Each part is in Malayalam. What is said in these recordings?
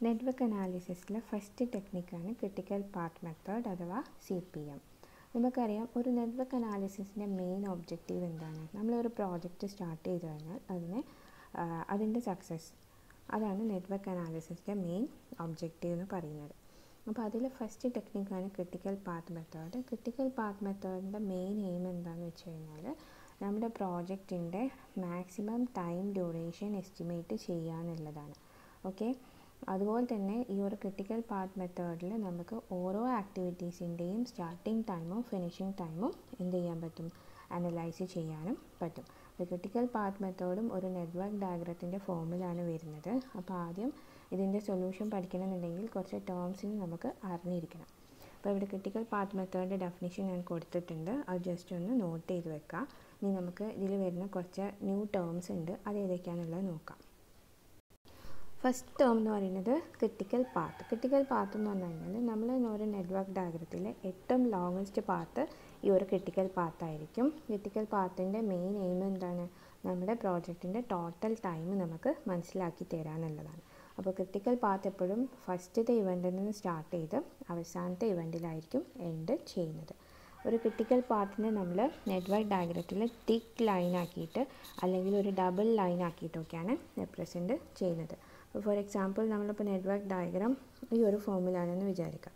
നെറ്റ്വർക്ക് അനാലിസിസിലെ ഫസ്റ്റ് ടെക്നിക്കാണ് ക്രിട്ടിക്കൽ പാത്ത് മെത്തേഡ് അഥവാ സി പി എം നമുക്കറിയാം ഒരു നെറ്റ്വർക്ക് അനാലിസിസിൻ്റെ മെയിൻ ഒബ്ജക്റ്റീവ് എന്താണ് നമ്മളൊരു പ്രോജക്റ്റ് സ്റ്റാർട്ട് ചെയ്ത് കഴിഞ്ഞാൽ അതിനെ അതിൻ്റെ സക്സസ് അതാണ് നെറ്റ്വർക്ക് അനാലിസിസിൻ്റെ മെയിൻ ഒബ്ജക്റ്റീവ് എന്ന് പറയുന്നത് അപ്പോൾ അതിൽ ഫസ്റ്റ് ടെക്നിക്കാണ് critical path method critical path മെത്തേഡിൻ്റെ മെയിൻ എയിം എന്താണെന്ന് വെച്ച് കഴിഞ്ഞാൽ നമ്മുടെ പ്രോജക്റ്റിൻ്റെ മാക്സിമം ടൈം ഡ്യൂറേഷൻ എസ്റ്റിമേറ്റ് ചെയ്യാന്നുള്ളതാണ് ഓക്കെ അതുപോലെ തന്നെ ഈ ഒരു ക്രിട്ടിക്കൽ പാത്ത് മെത്തേഡിൽ നമുക്ക് ഓരോ ആക്ടിവിറ്റീസിൻ്റെയും സ്റ്റാർട്ടിങ് ടൈമും ഫിനിഷിംഗ് ടൈമും എന്ത് ചെയ്യാൻ പറ്റും അനലൈസ് ചെയ്യാനും പറ്റും അപ്പോൾ ക്രിട്ടിക്കൽ പാത്ത് മെത്തേഡും ഒരു നെറ്റ്വർക്ക് ഡയഗ്രത്തിൻ്റെ ഫോമിലാണ് വരുന്നത് അപ്പോൾ ആദ്യം ഇതിൻ്റെ സൊല്യൂഷൻ പഠിക്കണമെന്നുണ്ടെങ്കിൽ കുറച്ച് ടേംസിന് നമുക്ക് അറിഞ്ഞിരിക്കണം അപ്പോൾ ഇവിടെ ക്രിട്ടിക്കൽ പാത്ത് മെത്തേഡിൻ്റെ ഡെഫിനിഷൻ ഞാൻ കൊടുത്തിട്ടുണ്ട് അത് ജസ്റ്റ് ഒന്ന് നോട്ട് ചെയ്ത് വെക്കാം ഇനി നമുക്ക് ഇതിൽ വരുന്ന കുറച്ച് ന്യൂ ടേംസ് ഉണ്ട് അത് ഏതൊക്കെയാണെന്നുള്ളത് നോക്കാം ഫസ്റ്റ് ടേം എന്ന് പറയുന്നത് ക്രിട്ടിക്കൽ പാത്ത് ക്രിട്ടിക്കൽ പാത്ത് എന്ന് പറഞ്ഞു കഴിഞ്ഞാൽ നമ്മൾ ഒരു നെറ്റ്വർക്ക് ഡയഗ്രത്തിലെ ഏറ്റവും ലോങ്ങസ്റ്റ് പാത്ത് ഈ ഒരു ക്രിട്ടിക്കൽ പാത്തായിരിക്കും ക്രിട്ടിക്കൽ പാത്തിൻ്റെ മെയിൻ എയിം എന്താണ് നമ്മുടെ പ്രോജക്റ്റിൻ്റെ ടോട്ടൽ ടൈം നമുക്ക് മനസ്സിലാക്കി തരാമെന്നുള്ളതാണ് അപ്പോൾ ക്രിട്ടിക്കൽ പാത്ത് എപ്പോഴും ഫസ്റ്റത്തെ ഇവൻറ്റിൽ നിന്ന് സ്റ്റാർട്ട് ചെയ്ത് അവസാനത്തെ ഇവൻറ്റിലായിരിക്കും എൻഡ് ചെയ്യുന്നത് ഒരു ക്രിട്ടിക്കൽ പാത്തിനെ നമ്മൾ നെറ്റ്വർക്ക് ഡയഗ്രത്തിൽ തിക്ക് ലൈൻ ആക്കിയിട്ട് അല്ലെങ്കിൽ ഒരു ഡബിൾ ലൈൻ ആക്കിയിട്ടൊക്കെയാണ് റെപ്രസെൻറ്റ് ചെയ്യുന്നത് ഫോർ എക്സാമ്പിൾ നമ്മളിപ്പോൾ നെറ്റ്വർക്ക് ഡയഗ്രാം ഈ ഒരു ഫോമിലാണെന്ന് വിചാരിക്കാം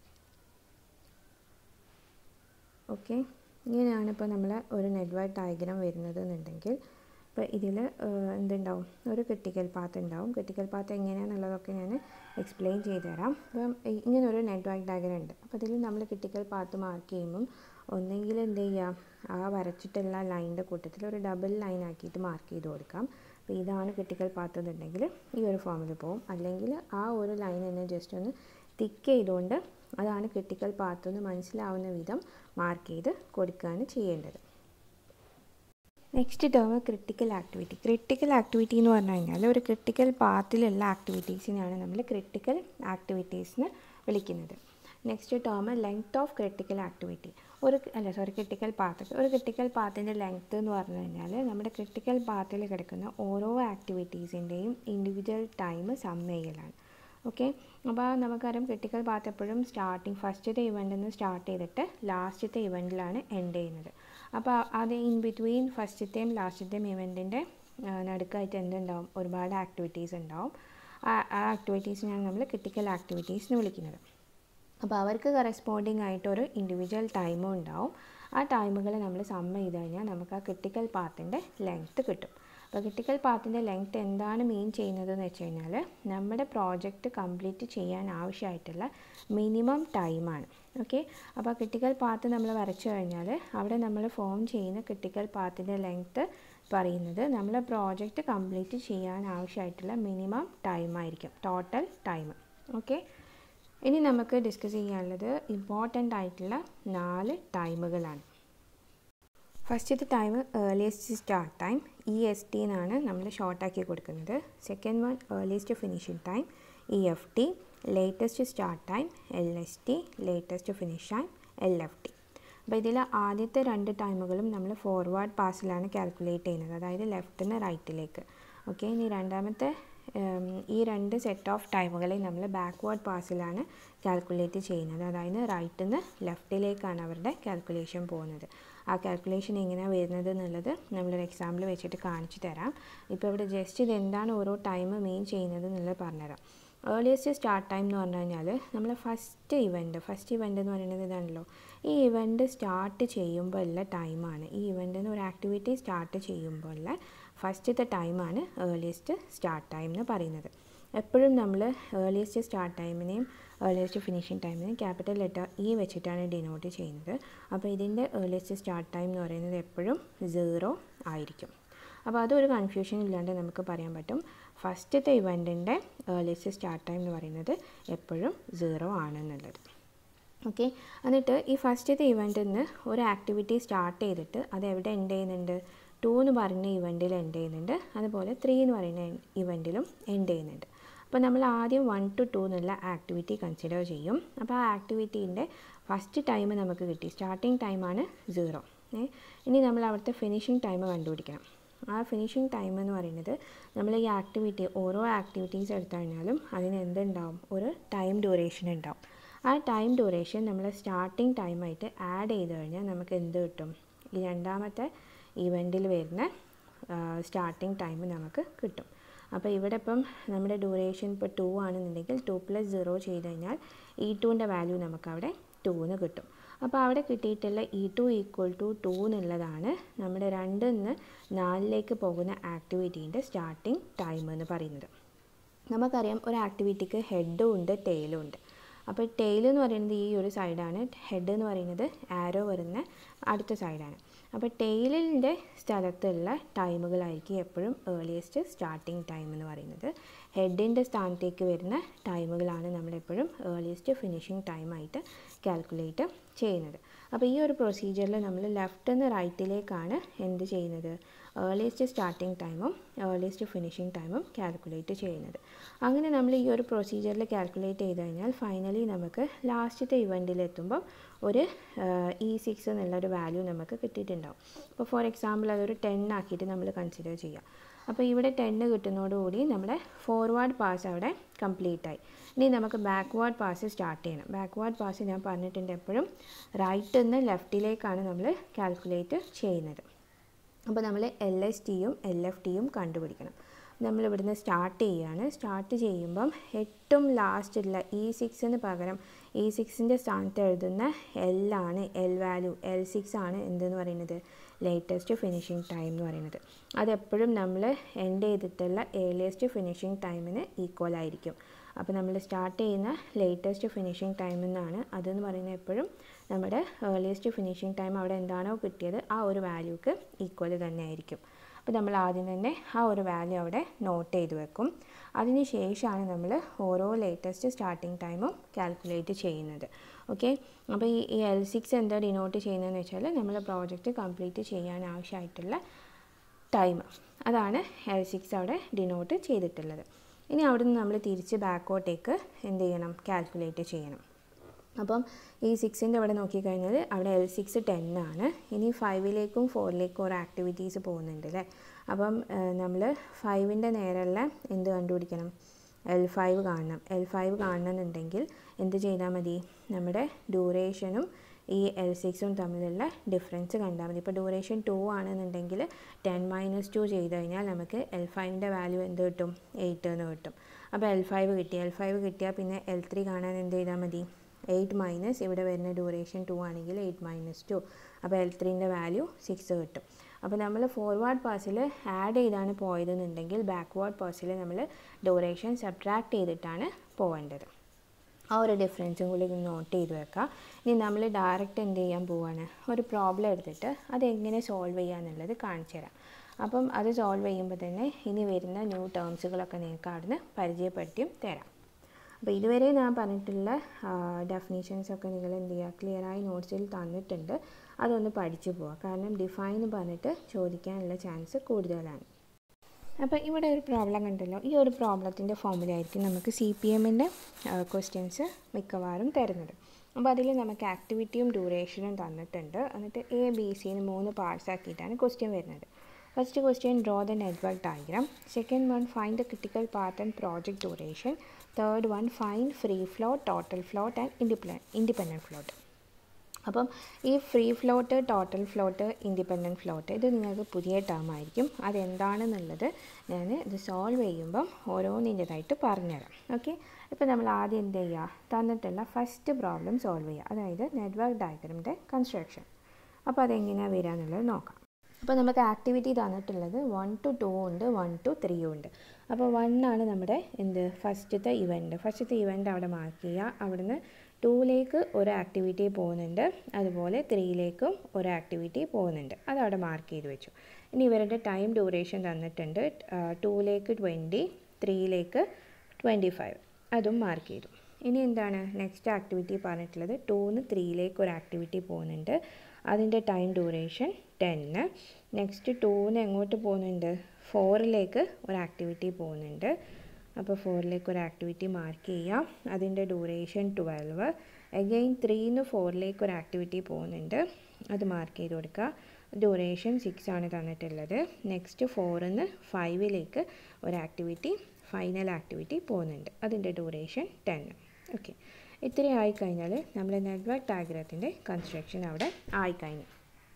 ഓക്കെ ഇങ്ങനെയാണ് ഇപ്പോൾ നമ്മൾ ഒരു നെറ്റ്വർക്ക് ഡയഗ്രാം വരുന്നത് എന്നുണ്ടെങ്കിൽ ഇപ്പോൾ ഇതിൽ എന്തുണ്ടാവും ഒരു ക്രിട്ടിക്കൽ പാത്ത് ഉണ്ടാവും ക്രിട്ടിക്കൽ പാത്ത് എങ്ങനെയാണെന്നുള്ളതൊക്കെ ഞാൻ എക്സ്പ്ലെയിൻ ചെയ്തു തരാം അപ്പം ഇങ്ങനെ ഒരു നെറ്റ്വർക്ക് ഡയഗ്രാം ഉണ്ട് അപ്പോൾ ഇതിൽ നമ്മൾ ക്രിട്ടിക്കൽ പാത്ത് മാർക്ക് ചെയ്യുമ്പം ഒന്നെങ്കിൽ എന്ത് ചെയ്യുക ആ വരച്ചിട്ടുള്ള ലൈനിൻ്റെ കൂട്ടത്തിൽ ഒരു ഡബിൾ ലൈൻ ആക്കിയിട്ട് മാർക്ക് ചെയ്ത് കൊടുക്കാം അപ്പോൾ ഇതാണ് ക്രിട്ടിക്കൽ പാത്ത് എന്നുണ്ടെങ്കിൽ ഈ ഒരു ഫോമിൽ പോകും അല്ലെങ്കിൽ ആ ഒരു ലൈൻ തന്നെ ജസ്റ്റ് ഒന്ന് തിക്ക് ചെയ്തുകൊണ്ട് അതാണ് ക്രിട്ടിക്കൽ പാത്ത് എന്ന് മനസ്സിലാവുന്ന വിധം മാർക്ക് ചെയ്ത് കൊടുക്കുകയാണ് ചെയ്യേണ്ടത് next term critical activity critical activity എന്ന് പറഞ്ഞു കഴിഞ്ഞാൽ ഒരു ക്രിട്ടിക്കൽ പാത്തിലുള്ള ആക്ടിവിറ്റീസിനെയാണ് നമ്മൾ ക്രിട്ടിക്കൽ ആക്ടിവിറ്റീസ് എന്ന് വിളിക്കുന്നത് next term length of critical activity ഒരു അല്ല സോറി ക്രിട്ടിക്കൽ പാത്ത് ഒരു ക്രിട്ടിക്കൽ പാത്തിൻ്റെ ലെങ്ത്ത് എന്ന് പറഞ്ഞു കഴിഞ്ഞാൽ നമ്മുടെ ക്രിട്ടിക്കൽ പാത്തിൽ കിടക്കുന്ന ഓരോ ആക്ടിവിറ്റീസിൻ്റെയും ഇൻഡിവിജ്വൽ ടൈം സം ചെയ്യലാണ് ഓക്കെ അപ്പോൾ നമുക്കറിയാം ക്രിട്ടിക്കൽ പാത്ത് എപ്പോഴും സ്റ്റാർട്ടിങ് ഫസ്റ്റത്തെ ഇവൻറ്റിൽ നിന്ന് സ്റ്റാർട്ട് ചെയ്തിട്ട് ലാസ്റ്റത്തെ ഇവൻറ്റിലാണ് എൻഡ് ചെയ്യുന്നത് അപ്പോൾ അത് ഇൻ ബിറ്റ്വീൻ ഫസ്റ്റത്തെയും ലാസ്റ്റത്തെയും ഇവൻറ്റിൻ്റെ നടുക്കായിട്ട് എന്തുണ്ടാവും ഒരുപാട് ആക്ടിവിറ്റീസ് ഉണ്ടാവും ആ ആ ആക്ടിവിറ്റീസിനാണ് നമ്മൾ ക്രിട്ടിക്കൽ ആക്ടിവിറ്റീസ് എന്ന് വിളിക്കുന്നത് അപ്പോൾ അവർക്ക് കറസ്പോണ്ടിങ് ആയിട്ട് ഒരു ഇൻഡിവിജ്വൽ ടൈമും ഉണ്ടാവും ആ ടൈമുകൾ നമ്മൾ സമ്മ ചെയ്ത് കഴിഞ്ഞാൽ നമുക്ക് ആ ക്രിട്ടിക്കൽ പാത്തിൻ്റെ ലെങ്ത്ത് കിട്ടും അപ്പോൾ ക്രിട്ടിക്കൽ പാത്തിൻ്റെ ലെങ്ത്ത് എന്താണ് മീൻ ചെയ്യുന്നത് എന്ന് വെച്ച് കഴിഞ്ഞാൽ നമ്മുടെ പ്രോജക്റ്റ് കംപ്ലീറ്റ് ചെയ്യാൻ ആവശ്യമായിട്ടുള്ള മിനിമം ടൈമാണ് ഓക്കെ അപ്പോൾ ക്രിട്ടിക്കൽ പാത്ത് നമ്മൾ വരച്ചു കഴിഞ്ഞാൽ അവിടെ നമ്മൾ ഫോം ചെയ്യുന്ന ക്രിട്ടിക്കൽ പാത്തിൻ്റെ ലെങ്ത്ത് പറയുന്നത് നമ്മളെ പ്രോജക്റ്റ് കംപ്ലീറ്റ് ചെയ്യാൻ ആവശ്യമായിട്ടുള്ള മിനിമം ടൈമായിരിക്കും ടോട്ടൽ ടൈം ഓക്കെ ഇനി നമുക്ക് ഡിസ്കസ് ചെയ്യാനുള്ളത് ഇമ്പോർട്ടൻ്റ് ആയിട്ടുള്ള നാല് ടൈമുകളാണ് ഫസ്റ്റത്തെ time earliest start time E S T എന്നാണ് നമ്മൾ ഷോർട്ടാക്കി കൊടുക്കുന്നത് second one earliest finishing time E F T latest start time L S T latest finish time L F T അപ്പോൾ ഇതിൽ ആദ്യത്തെ രണ്ട് ടൈമുകളും നമ്മൾ ഫോർവേഡ് പാസിലാണ് കാൽക്കുലേറ്റ് ചെയ്യുന്നത് അതായത് ലെഫ്റ്റിൽ നിന്ന് റൈറ്റിലേക്ക് ഓക്കെ ഇനി രണ്ടാമത്തെ ഈ രണ്ട് സെറ്റ് ഓഫ് ടൈമുകളെ നമ്മൾ ബാക്ക്വേർഡ് പാസിലാണ് കാൽക്കുലേറ്റ് ചെയ്യുന്നത് അതായത് റൈറ്റിൽ നിന്ന് ലെഫ്റ്റിലേക്കാണ് അവരുടെ കാൽക്കുലേഷൻ പോകുന്നത് ആ കാൽക്കുലേഷൻ എങ്ങനെയാണ് വരുന്നത് എന്നുള്ളത് നമ്മളൊരു എക്സാമ്പിൾ വെച്ചിട്ട് കാണിച്ചു തരാം ഇപ്പോൾ ഇവിടെ ജസ്റ്റ് ഇത് എന്താണ് ഓരോ ടൈം മെയിൻ ചെയ്യുന്നത് എന്നുള്ളത് പറഞ്ഞുതരാം ഏർലിയസ്റ്റ് സ്റ്റാർട്ട് ടൈം എന്ന് പറഞ്ഞു കഴിഞ്ഞാൽ നമ്മൾ ഫസ്റ്റ് ഇവൻറ്റ് ഫസ്റ്റ് ഇവൻ്റ് എന്ന് പറയുന്നത് ഇതാണല്ലോ ഈ ഇവൻറ്റ് സ്റ്റാർട്ട് ചെയ്യുമ്പോൾ ഉള്ള ടൈമാണ് ഈ ഇവൻറ്റിന് ഒരു ആക്ടിവിറ്റി സ്റ്റാർട്ട് ചെയ്യുമ്പോൾ ഉള്ള ഫസ്റ്റത്തെ ടൈമാണ് ഏർലിയസ്റ്റ് സ്റ്റാർട്ട് ടൈം എന്ന് പറയുന്നത് എപ്പോഴും നമ്മൾ ഏർലിയസ്റ്റ് സ്റ്റാർട്ട് ടൈമിനെയും ഏർലിയസ്റ്റ് ഫിനിഷിംഗ് ടൈമിനെയും ക്യാപിറ്റൽ ലെറ്റർ ഇ വെച്ചിട്ടാണ് ഡിനോട്ട് ചെയ്യുന്നത് അപ്പോൾ ഇതിൻ്റെ ഏർലിയസ്റ്റ് സ്റ്റാർട്ട് ടൈം എന്ന് പറയുന്നത് എപ്പോഴും സീറോ ആയിരിക്കും അപ്പോൾ അതൊരു കൺഫ്യൂഷൻ ഇല്ലാണ്ട് നമുക്ക് പറയാൻ പറ്റും ഫസ്റ്റത്തെ ഇവൻറ്റിൻ്റെ ഏർലിയസ്റ്റ് സ്റ്റാർട്ട് ടൈം എന്ന് പറയുന്നത് എപ്പോഴും സീറോ ആണെന്നുള്ളത് ഓക്കെ എന്നിട്ട് ഈ ഫസ്റ്റത്തെ ഇവൻറ്റിൽ നിന്ന് ഒരു ആക്ടിവിറ്റി സ്റ്റാർട്ട് ചെയ്തിട്ട് അത് എവിടെ എൻഡ് ചെയ്യുന്നുണ്ട് ടു എന്ന് പറയുന്ന ഇവൻറ്റിൽ എൻഡ് ചെയ്യുന്നുണ്ട് അതുപോലെ ത്രീ എന്ന് പറയുന്ന ഇവൻറ്റിലും എൻഡ് ചെയ്യുന്നുണ്ട് അപ്പോൾ നമ്മൾ ആദ്യം വൺ ടു ടു എന്നുള്ള ആക്ടിവിറ്റി കൺസിഡർ ചെയ്യും അപ്പോൾ ആ ആക്ടിവിറ്റീൻ്റെ ഫസ്റ്റ് ടൈം നമുക്ക് കിട്ടി സ്റ്റാർട്ടിങ് ടൈമാണ് സീറോ ഇനി നമ്മൾ അവിടുത്തെ ഫിനിഷിംഗ് ടൈം കണ്ടുപിടിക്കണം ആ ഫിനിഷിംഗ് ടൈം എന്ന് പറയുന്നത് നമ്മൾ ഈ ആക്ടിവിറ്റി ഓരോ ആക്ടിവിറ്റീസ് എടുത്തു കഴിഞ്ഞാലും അതിന് എന്തുണ്ടാവും ഒരു ടൈം ഡ്യൂറേഷൻ ഉണ്ടാവും ആ ടൈം ഡ്യൂറേഷൻ നമ്മൾ സ്റ്റാർട്ടിങ് ടൈമായിട്ട് ആഡ് ചെയ്ത് കഴിഞ്ഞാൽ നമുക്ക് എന്ത് കിട്ടും ഈ രണ്ടാമത്തെ ഇവൻറ്റിൽ വരുന്ന സ്റ്റാർട്ടിങ് ടൈം നമുക്ക് കിട്ടും അപ്പോൾ ഇവിടെ ഇപ്പം നമ്മുടെ ഡ്യൂറേഷൻ ഇപ്പോൾ ടു ആണെന്നുണ്ടെങ്കിൽ ടു പ്ലസ് സീറോ ചെയ്ത് കഴിഞ്ഞാൽ ഇ ടുവിൻ്റെ വാല്യൂ നമുക്കവിടെ ടു എന്ന് കിട്ടും അപ്പോൾ അവിടെ കിട്ടിയിട്ടുള്ള E two equal to two എന്നുള്ളതാണ് നമ്മുടെ രണ്ടിൽ നിന്ന് നാലിലേക്ക് പോകുന്ന ആക്ടിവിറ്റീൻ്റെ സ്റ്റാർട്ടിങ് ടൈം എന്ന് പറയുന്നത് നമുക്കറിയാം ഒരു ആക്ടിവിറ്റിക്ക് ഹെഡും ഉണ്ട് ടെയിലും ഉണ്ട് അപ്പോൾ ടെയിൽ എന്ന് പറയുന്നത് ഈ ഒരു സൈഡാണ് ഹെഡ് എന്ന് പറയുന്നത് ആരോ വരുന്ന അടുത്ത സൈഡാണ് അപ്പോൾ ടെയിലിൻ്റെ സ്ഥലത്തുള്ള ടൈമുകളായിരിക്കും എപ്പോഴും ഏർലിയസ്റ്റ് സ്റ്റാർട്ടിങ് ടൈം എന്ന് പറയുന്നത് ഹെഡിൻ്റെ സ്ഥാനത്തേക്ക് വരുന്ന ടൈമുകളാണ് നമ്മളെപ്പോഴും ഏർലിയസ്റ്റ് ഫിനിഷിംഗ് ടൈമായിട്ട് കാൽക്കുലേറ്റ് ചെയ്യുന്നത് അപ്പോൾ ഈ ഒരു പ്രൊസീജിയറിൽ നമ്മൾ ലെഫ്റ്റ് നിന്ന് റൈറ്റിലേക്കാണ് എന്ത് ചെയ്യുന്നത് ഏർലിയസ്റ്റ് സ്റ്റാർട്ടിംഗ് ടൈമും ഏർലിയസ്റ്റ് ഫിനിഷിംഗ് ടൈമും കാൽക്കുലേറ്റ് ചെയ്യുന്നത് അങ്ങനെ നമ്മൾ ഈ ഒരു പ്രൊസീജിയറിൽ കാൽക്കുലേറ്റ് ചെയ്ത് കഴിഞ്ഞാൽ ഫൈനലി നമുക്ക് ലാസ്റ്റത്തെ ഇവൻറ്റിലെത്തുമ്പം ഒരു ഇ സിക്സ് എന്നുള്ളൊരു വാല്യൂ നമുക്ക് കിട്ടിയിട്ടുണ്ടാവും അപ്പോൾ ഫോർ എക്സാമ്പിൾ അതൊരു ടെൻ ആക്കിയിട്ട് നമ്മൾ കൺസിഡർ ചെയ്യാം അപ്പോൾ ഇവിടെ ടെന്ന് കിട്ടുന്നതോടുകൂടി നമ്മുടെ ഫോർവേഡ് പാസ് അവിടെ കംപ്ലീറ്റ് ആയി ഇനി നമുക്ക് ബാക്ക്വേർഡ് പാസ് സ്റ്റാർട്ട് ചെയ്യണം ബാക്ക്വേർഡ് പാസ് ഞാൻ പറഞ്ഞിട്ടുണ്ട് എപ്പോഴും റൈറ്റിൽ നിന്ന് ലെഫ്റ്റിലേക്കാണ് നമ്മൾ കാൽക്കുലേറ്റ് ചെയ്യുന്നത് അപ്പോൾ നമ്മൾ എൽ എസ് ടിയും എൽ എഫ് ടിയും കണ്ടുപിടിക്കണം നമ്മൾ ഇവിടുന്ന് സ്റ്റാർട്ട് ചെയ്യുകയാണ് സ്റ്റാർട്ട് ചെയ്യുമ്പം ഏറ്റവും ലാസ്റ്റുള്ള ഇ സിക്സിന് പകരം ഇ സിക്സിൻ്റെ സ്ഥാനത്ത് എഴുതുന്ന എൽ ആണ് എൽ വാല്യൂ എൽ സിക്സ് ആണ് എന്തെന്ന് പറയുന്നത് ലേറ്റസ്റ്റ് ഫിനിഷിംഗ് ടൈം എന്ന് പറയുന്നത് അതെപ്പോഴും നമ്മൾ എൻഡ് ചെയ്തിട്ടുള്ള ഏർലിയസ്റ്റ് ഫിനിഷിംഗ് ടൈമിന് ഈക്വൽ ആയിരിക്കും അപ്പോൾ നമ്മൾ സ്റ്റാർട്ട് ചെയ്യുന്ന ലേറ്റസ്റ്റ് ഫിനിഷിംഗ് ടൈം എന്നാണ് അതെന്ന് പറയുന്നത് എപ്പോഴും നമ്മുടെ ഏർലിയസ്റ്റ് ഫിനിഷിംഗ് ടൈം അവിടെ എന്താണോ കിട്ടിയത് ആ ഒരു വാല്യൂക്ക് ഈക്വൽ തന്നെ ആയിരിക്കും അപ്പോൾ നമ്മൾ ആദ്യം തന്നെ ആ ഒരു വാല്യൂ അവിടെ നോട്ട് ചെയ്ത് വെക്കും അതിന് ശേഷമാണ് നമ്മൾ ഓരോ ലേറ്റസ്റ്റ് സ്റ്റാർട്ടിംഗ് ടൈമും കാൽക്കുലേറ്റ് ചെയ്യുന്നത് ഓക്കെ അപ്പോൾ ഈ എൽ സിക്സ് എന്താ ഡിനോട്ട് ചെയ്യുന്നതെന്ന് വെച്ചാൽ നമ്മൾ പ്രോജക്റ്റ് കംപ്ലീറ്റ് ചെയ്യാൻ ആവശ്യമായിട്ടുള്ള ടൈം അതാണ് എൽ സിക്സ് അവിടെ ഡിനോട്ട് ചെയ്തിട്ടുള്ളത് ഇനി അവിടെ നിന്ന് നമ്മൾ തിരിച്ച് ബാക്കോട്ടേക്ക് എന്ത് ചെയ്യണം കാൽക്കുലേറ്റ് ചെയ്യണം അപ്പം ഈ സിക്സിൻ്റെ അവിടെ നോക്കിക്കഴിഞ്ഞാൽ അവിടെ എൽ സിക്സ് ടെൻ ആണ് ഇനി ഫൈവിലേക്കും ഫോറിലേക്കും ഒരു ആക്ടിവിറ്റീസ് പോകുന്നുണ്ട് അല്ലേ അപ്പം നമ്മൾ ഫൈവിൻ്റെ നേരെയുള്ള എന്ത് കണ്ടുപിടിക്കണം എൽ ഫൈവ് കാണണം എൽ ഫൈവ് കാണണമെന്നുണ്ടെങ്കിൽ എന്ത് ചെയ്താൽ മതി നമ്മുടെ ഡ്യൂറേഷനും ഈ എൽ സിക്സും തമ്മിലുള്ള ഡിഫറൻസ് കണ്ടാൽ മതി ഇപ്പോൾ ഡ്യൂറേഷൻ ടു ആണെന്നുണ്ടെങ്കിൽ ടെൻ മൈനസ് ടു ചെയ്ത് കഴിഞ്ഞാൽ നമുക്ക് എൽ ഫൈവിൻ്റെ വാല്യൂ എന്ത് കിട്ടും എയ്റ്റ് എന്ന് കിട്ടും അപ്പോൾ എൽ ഫൈവ് കിട്ടി എൽ ഫൈവ് കിട്ടിയാൽ പിന്നെ എൽ ത്രീ കാണാൻ എന്ത് ചെയ്താൽ മതി എയ്റ്റ് മൈനസ് ഇവിടെ വരുന്ന ഡ്യൂറേഷൻ ടു ആണെങ്കിൽ എയ്റ്റ് മൈനസ് ടു അപ്പോൾ എൽ ത്രീൻ്റെ വാല്യൂ സിക്സ് കിട്ടും അപ്പോൾ നമ്മൾ ഫോർവേഡ് പാസിൽ ആഡ് ചെയ്താണ് പോയതെന്നുണ്ടെങ്കിൽ ബാക്ക്വേർഡ് പാസിൽ നമ്മൾ ഡ്യൂറേഷൻ സബ്ട്രാക്ട് ചെയ്തിട്ടാണ് പോകേണ്ടത് ആ ഒരു ഡിഫറൻസും കൂടി നോട്ട് ചെയ്ത് വെക്കുക ഇനി നമ്മൾ ഡയറക്റ്റ് എന്ത് ചെയ്യാൻ പോവാണ് ഒരു പ്രോബ്ലം എടുത്തിട്ട് അതെങ്ങനെ സോൾവ് ചെയ്യുക എന്നുള്ളത് കാണിച്ചു തരാം അപ്പം അത് സോൾവ് ചെയ്യുമ്പോൾ തന്നെ ഇനി വരുന്ന ന്യൂ ടേംസുകളൊക്കെ നിങ്ങൾക്ക് അവിടുന്ന് പരിചയപ്പെടുത്തിയും തരാം അപ്പോൾ ഇതുവരെ ഞാൻ പറഞ്ഞിട്ടുള്ള ഡെഫിനേഷൻസ് ഒക്കെ നിങ്ങൾ എന്ത് ചെയ്യുക ക്ലിയറായി നോട്ട്സിൽ തന്നിട്ടുണ്ട് അതൊന്ന് പഠിച്ചു പോവുക കാരണം ഡിഫൈൻ എന്ന് പറഞ്ഞിട്ട് ചോദിക്കാനുള്ള ചാൻസ് കൂടുതലാണ് അപ്പോൾ ഇവിടെ ഒരു പ്രോബ്ലം കണ്ടല്ലോ ഈ ഒരു പ്രോബ്ലത്തിൻ്റെ ഫോമിലായിരിക്കും നമുക്ക് സി പി എമ്മിൻ്റെ ക്വസ്റ്റ്യൻസ് മിക്കവാറും തരുന്നത് അപ്പോൾ അതിൽ നമുക്ക് ആക്ടിവിറ്റിയും ഡ്യൂറേഷനും തന്നിട്ടുണ്ട് എന്നിട്ട് എ ബി സിന്ന് മൂന്ന് പാർട്സ് ആക്കിയിട്ടാണ് ക്വസ്റ്റ്യൻ വരുന്നത് first question draw the network diagram second one find the critical part and project duration third one find free float total float and independent independent float അപ്പം ഈ free float total float independent float ഇത് നിങ്ങൾക്ക് പുതിയ ടേം ആയിരിക്കും അതെന്താണെന്നുള്ളത് ഞാൻ ഇത് സോൾവ് ചെയ്യുമ്പം ഓരോന്നിൻ്റെതായിട്ട് പറഞ്ഞുതരാം ഓക്കെ ഇപ്പോൾ നമ്മൾ ആദ്യം എന്ത് ചെയ്യുക തന്നിട്ടുള്ള ഫസ്റ്റ് പ്രോബ്ലം സോൾവ് ചെയ്യുക അതായത് നെറ്റ്വർക്ക് ഡയഗ്രമിൻ്റെ കൺസ്ട്രക്ഷൻ അപ്പോൾ അതെങ്ങനെയാണ് വരിക എന്നുള്ളത് നോക്കാം അപ്പോൾ നമുക്ക് ആക്ടിവിറ്റി തന്നിട്ടുള്ളത് വൺ ടു ടു ഉണ്ട് വൺ ടു ത്രീ ഉണ്ട് അപ്പോൾ വൺ ആണ് നമ്മുടെ എന്ത് ഫസ്റ്റത്തെ ഇവൻറ്റ് ഫസ്റ്റത്തെ ഇവൻറ്റ് അവിടെ മാർക്ക് ചെയ്യുക അവിടുന്ന് ടൂയിലേക്ക് ഒരു ആക്ടിവിറ്റി പോകുന്നുണ്ട് അതുപോലെ ത്രീയിലേക്കും ഒരു ആക്ടിവിറ്റി പോകുന്നുണ്ട് അതവിടെ മാർക്ക് ചെയ്ത് വെച്ചു ഇനി ഇവരുടെ ടൈം ഡ്യൂറേഷൻ തന്നിട്ടുണ്ട് ടൂയിലേക്ക് ട്വൻറ്റി ത്രീയിലേക്ക് ട്വൻറ്റി ഫൈവ് അതും മാർക്ക് ചെയ്തു ഇനി എന്താണ് നെക്സ്റ്റ് ആക്ടിവിറ്റി പറഞ്ഞിട്ടുള്ളത് ടൂന്ന് ത്രീയിലേക്ക് ഒരു ആക്ടിവിറ്റി പോകുന്നുണ്ട് അതിൻ്റെ ടൈം ഡ്യൂറേഷൻ ടെന്ന് നെക്സ്റ്റ് ടൂന്ന് എങ്ങോട്ട് പോകുന്നുണ്ട് ഫോറിലേക്ക് ഒരു ആക്ടിവിറ്റി പോകുന്നുണ്ട് അപ്പോൾ ഫോറിലേക്ക് ഒരു ആക്ടിവിറ്റി മാർക്ക് ചെയ്യാം അതിൻ്റെ ഡ്യൂറേഷൻ ട്വൽവ് അഗെയിൻ ത്രീന്ന് ഫോറിലേക്ക് ഒരു ആക്ടിവിറ്റി പോകുന്നുണ്ട് അത് മാർക്ക് ചെയ്ത് കൊടുക്കുക ഡ്യൂറേഷൻ സിക്സ് ആണ് തന്നിട്ടുള്ളത് നെക്സ്റ്റ് ഫോറിൽ നിന്ന് ഫൈവിലേക്ക് ഒരു ആക്ടിവിറ്റി ഫൈനൽ ആക്ടിവിറ്റി പോകുന്നുണ്ട് അതിൻ്റെ ഡ്യൂറേഷൻ ടെൻ ഓക്കെ ഇത്രയും ആയിക്കഴിഞ്ഞാൽ നമ്മൾ നെറ്റ്വർക്ക് ഡയഗ്രത്തിൻ്റെ കൺസ്ട്രക്ഷൻ അവിടെ ആയിക്കഴിഞ്ഞു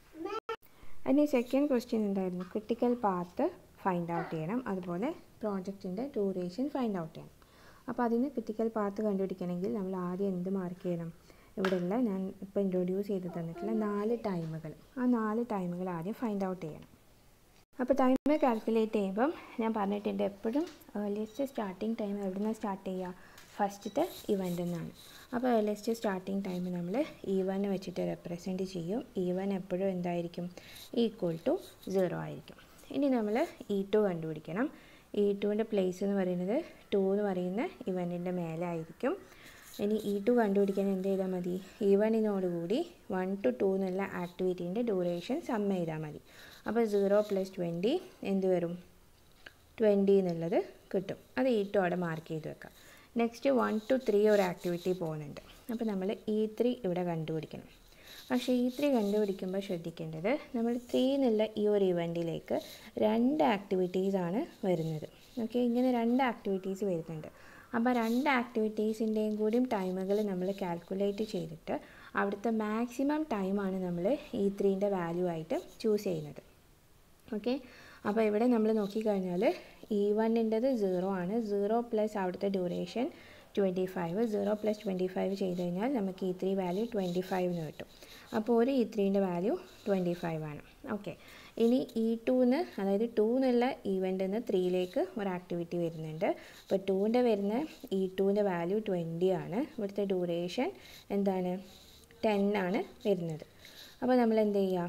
അതിന് സെക്കൻഡ് ക്വസ്റ്റ്യൻ എന്തായിരുന്നു ക്രിട്ടിക്കൽ പാത്ത് ഫൈൻഡ് ഔട്ട് ചെയ്യണം അതുപോലെ പ്രോജക്റ്റിൻ്റെ ഡ്യൂറേഷൻ ഫൈൻഡ് ഔട്ട് ചെയ്യണം അപ്പോൾ അതിന് ക്രിട്ടിക്കൽ പാത്ത് കണ്ടുപിടിക്കണമെങ്കിൽ നമ്മൾ ആദ്യം എന്ത് മാർക്ക് ചെയ്യണം ഇവിടെയുള്ള ഞാൻ ഇപ്പോൾ ഇൻട്രൊഡ്യൂസ് ചെയ്ത് തന്നിട്ടുള്ള നാല് ടൈമുകൾ ആ നാല് ടൈമുകൾ ആദ്യം ഫൈൻഡ് ഔട്ട് ചെയ്യണം അപ്പോൾ ടൈം കാൽക്കുലേറ്റ് ചെയ്യുമ്പം ഞാൻ പറഞ്ഞിട്ടുണ്ട് എപ്പോഴും ഏർലിയസ്റ്റ് സ്റ്റാർട്ടിങ് ടൈം എവിടെ നിന്നാണ് സ്റ്റാർട്ട് ചെയ്യുക ഫസ്റ്റത്തെ ഇവൻ്റിൽ നിന്നാണ് അപ്പോൾ ഏർലിയസ്റ്റ് സ്റ്റാർട്ടിങ് ടൈം നമ്മൾ ഇ വൺ വെച്ചിട്ട് റെപ്രസെൻറ്റ് ചെയ്യും ഇ വൺ എപ്പോഴും എന്തായിരിക്കും ഈക്വൽ ടു സീറോ ആയിരിക്കും ഇനി നമ്മൾ ഇ ടു കണ്ടുപിടിക്കണം ഇ ടുവിൻ്റെ പ്ലേസ് എന്ന് പറയുന്നത് ടു എന്ന് പറയുന്ന ഇവൻറ്റിൻ്റെ മേലെ ആയിരിക്കും ഇനി ഇ ടു കണ്ടുപിടിക്കാൻ എന്ത് ചെയ്താൽ മതി ഇ വണ്ണിനോടുകൂടി വൺ ടു ടു എന്നുള്ള ആക്ടിവിറ്റീൻ്റെ ഡ്യൂറേഷൻ സം ചെയ്താൽ മതി അപ്പോൾ സീറോ പ്ലസ് ട്വൻറ്റി എന്ത് വരും ട്വൻറ്റി എന്നുള്ളത് കിട്ടും അത് ഇ ടു അവിടെ മാർക്ക് ചെയ്ത് വെക്കാം നെക്സ്റ്റ് വൺ ടു ത്രീ ഒരു ആക്ടിവിറ്റി പോകുന്നുണ്ട് അപ്പോൾ നമ്മൾ ഇ ത്രീ ഇവിടെ കണ്ടുപിടിക്കണം പക്ഷേ ഇ ത്രീ കണ്ടുപിടിക്കുമ്പോൾ ശ്രദ്ധിക്കേണ്ടത് നമ്മൾ ത്രീ എന്നുള്ള ഈ ഒരു ഇവൻറ്റിലേക്ക് രണ്ട് ആക്ടിവിറ്റീസാണ് വരുന്നത് ഓക്കെ ഇങ്ങനെ രണ്ട് ആക്ടിവിറ്റീസ് വരുന്നുണ്ട് അപ്പോൾ രണ്ട് ആക്ടിവിറ്റീസിൻ്റെയും കൂടിയും ടൈമുകൾ നമ്മൾ കാൽക്കുലേറ്റ് ചെയ്തിട്ട് അവിടുത്തെ മാക്സിമം ടൈമാണ് നമ്മൾ ഈ ത്രീൻ്റെ വാല്യൂ ആയിട്ട് ചൂസ് ചെയ്യുന്നത് ഓക്കെ അപ്പോൾ ഇവിടെ നമ്മൾ നോക്കിക്കഴിഞ്ഞാൽ ഇ വണ്ണിൻ്റെത് സീറോ ആണ് സീറോ പ്ലസ് അവിടുത്തെ duration twenty five zero plus twenty five ചെയ്ത് കഴിഞ്ഞാൽ നമുക്ക് E three value twenty five എന്ന് കിട്ടും അപ്പോൾ ഒരു ഇ ത്രീൻ്റെ വാല്യൂ ട്വൻറ്റി ഫൈവ് ആണ് ഓക്കെ ഇനി ഇ ടൂന്ന് അതായത് ടു എന്നുള്ള ഈവൻ്റിൽ നിന്ന് ത്രീയിലേക്ക് ഒരു ആക്ടിവിറ്റി വരുന്നുണ്ട് അപ്പോൾ ടൂവിൻ്റെ വരുന്ന ഇ ടുവിൻ്റെ വാല്യൂ ട്വൻറ്റി ആണ് ഇവിടുത്തെ ഡ്യൂറേഷൻ എന്താണ് ടെൻ ആണ് വരുന്നത് അപ്പോൾ നമ്മൾ എന്ത് ചെയ്യുക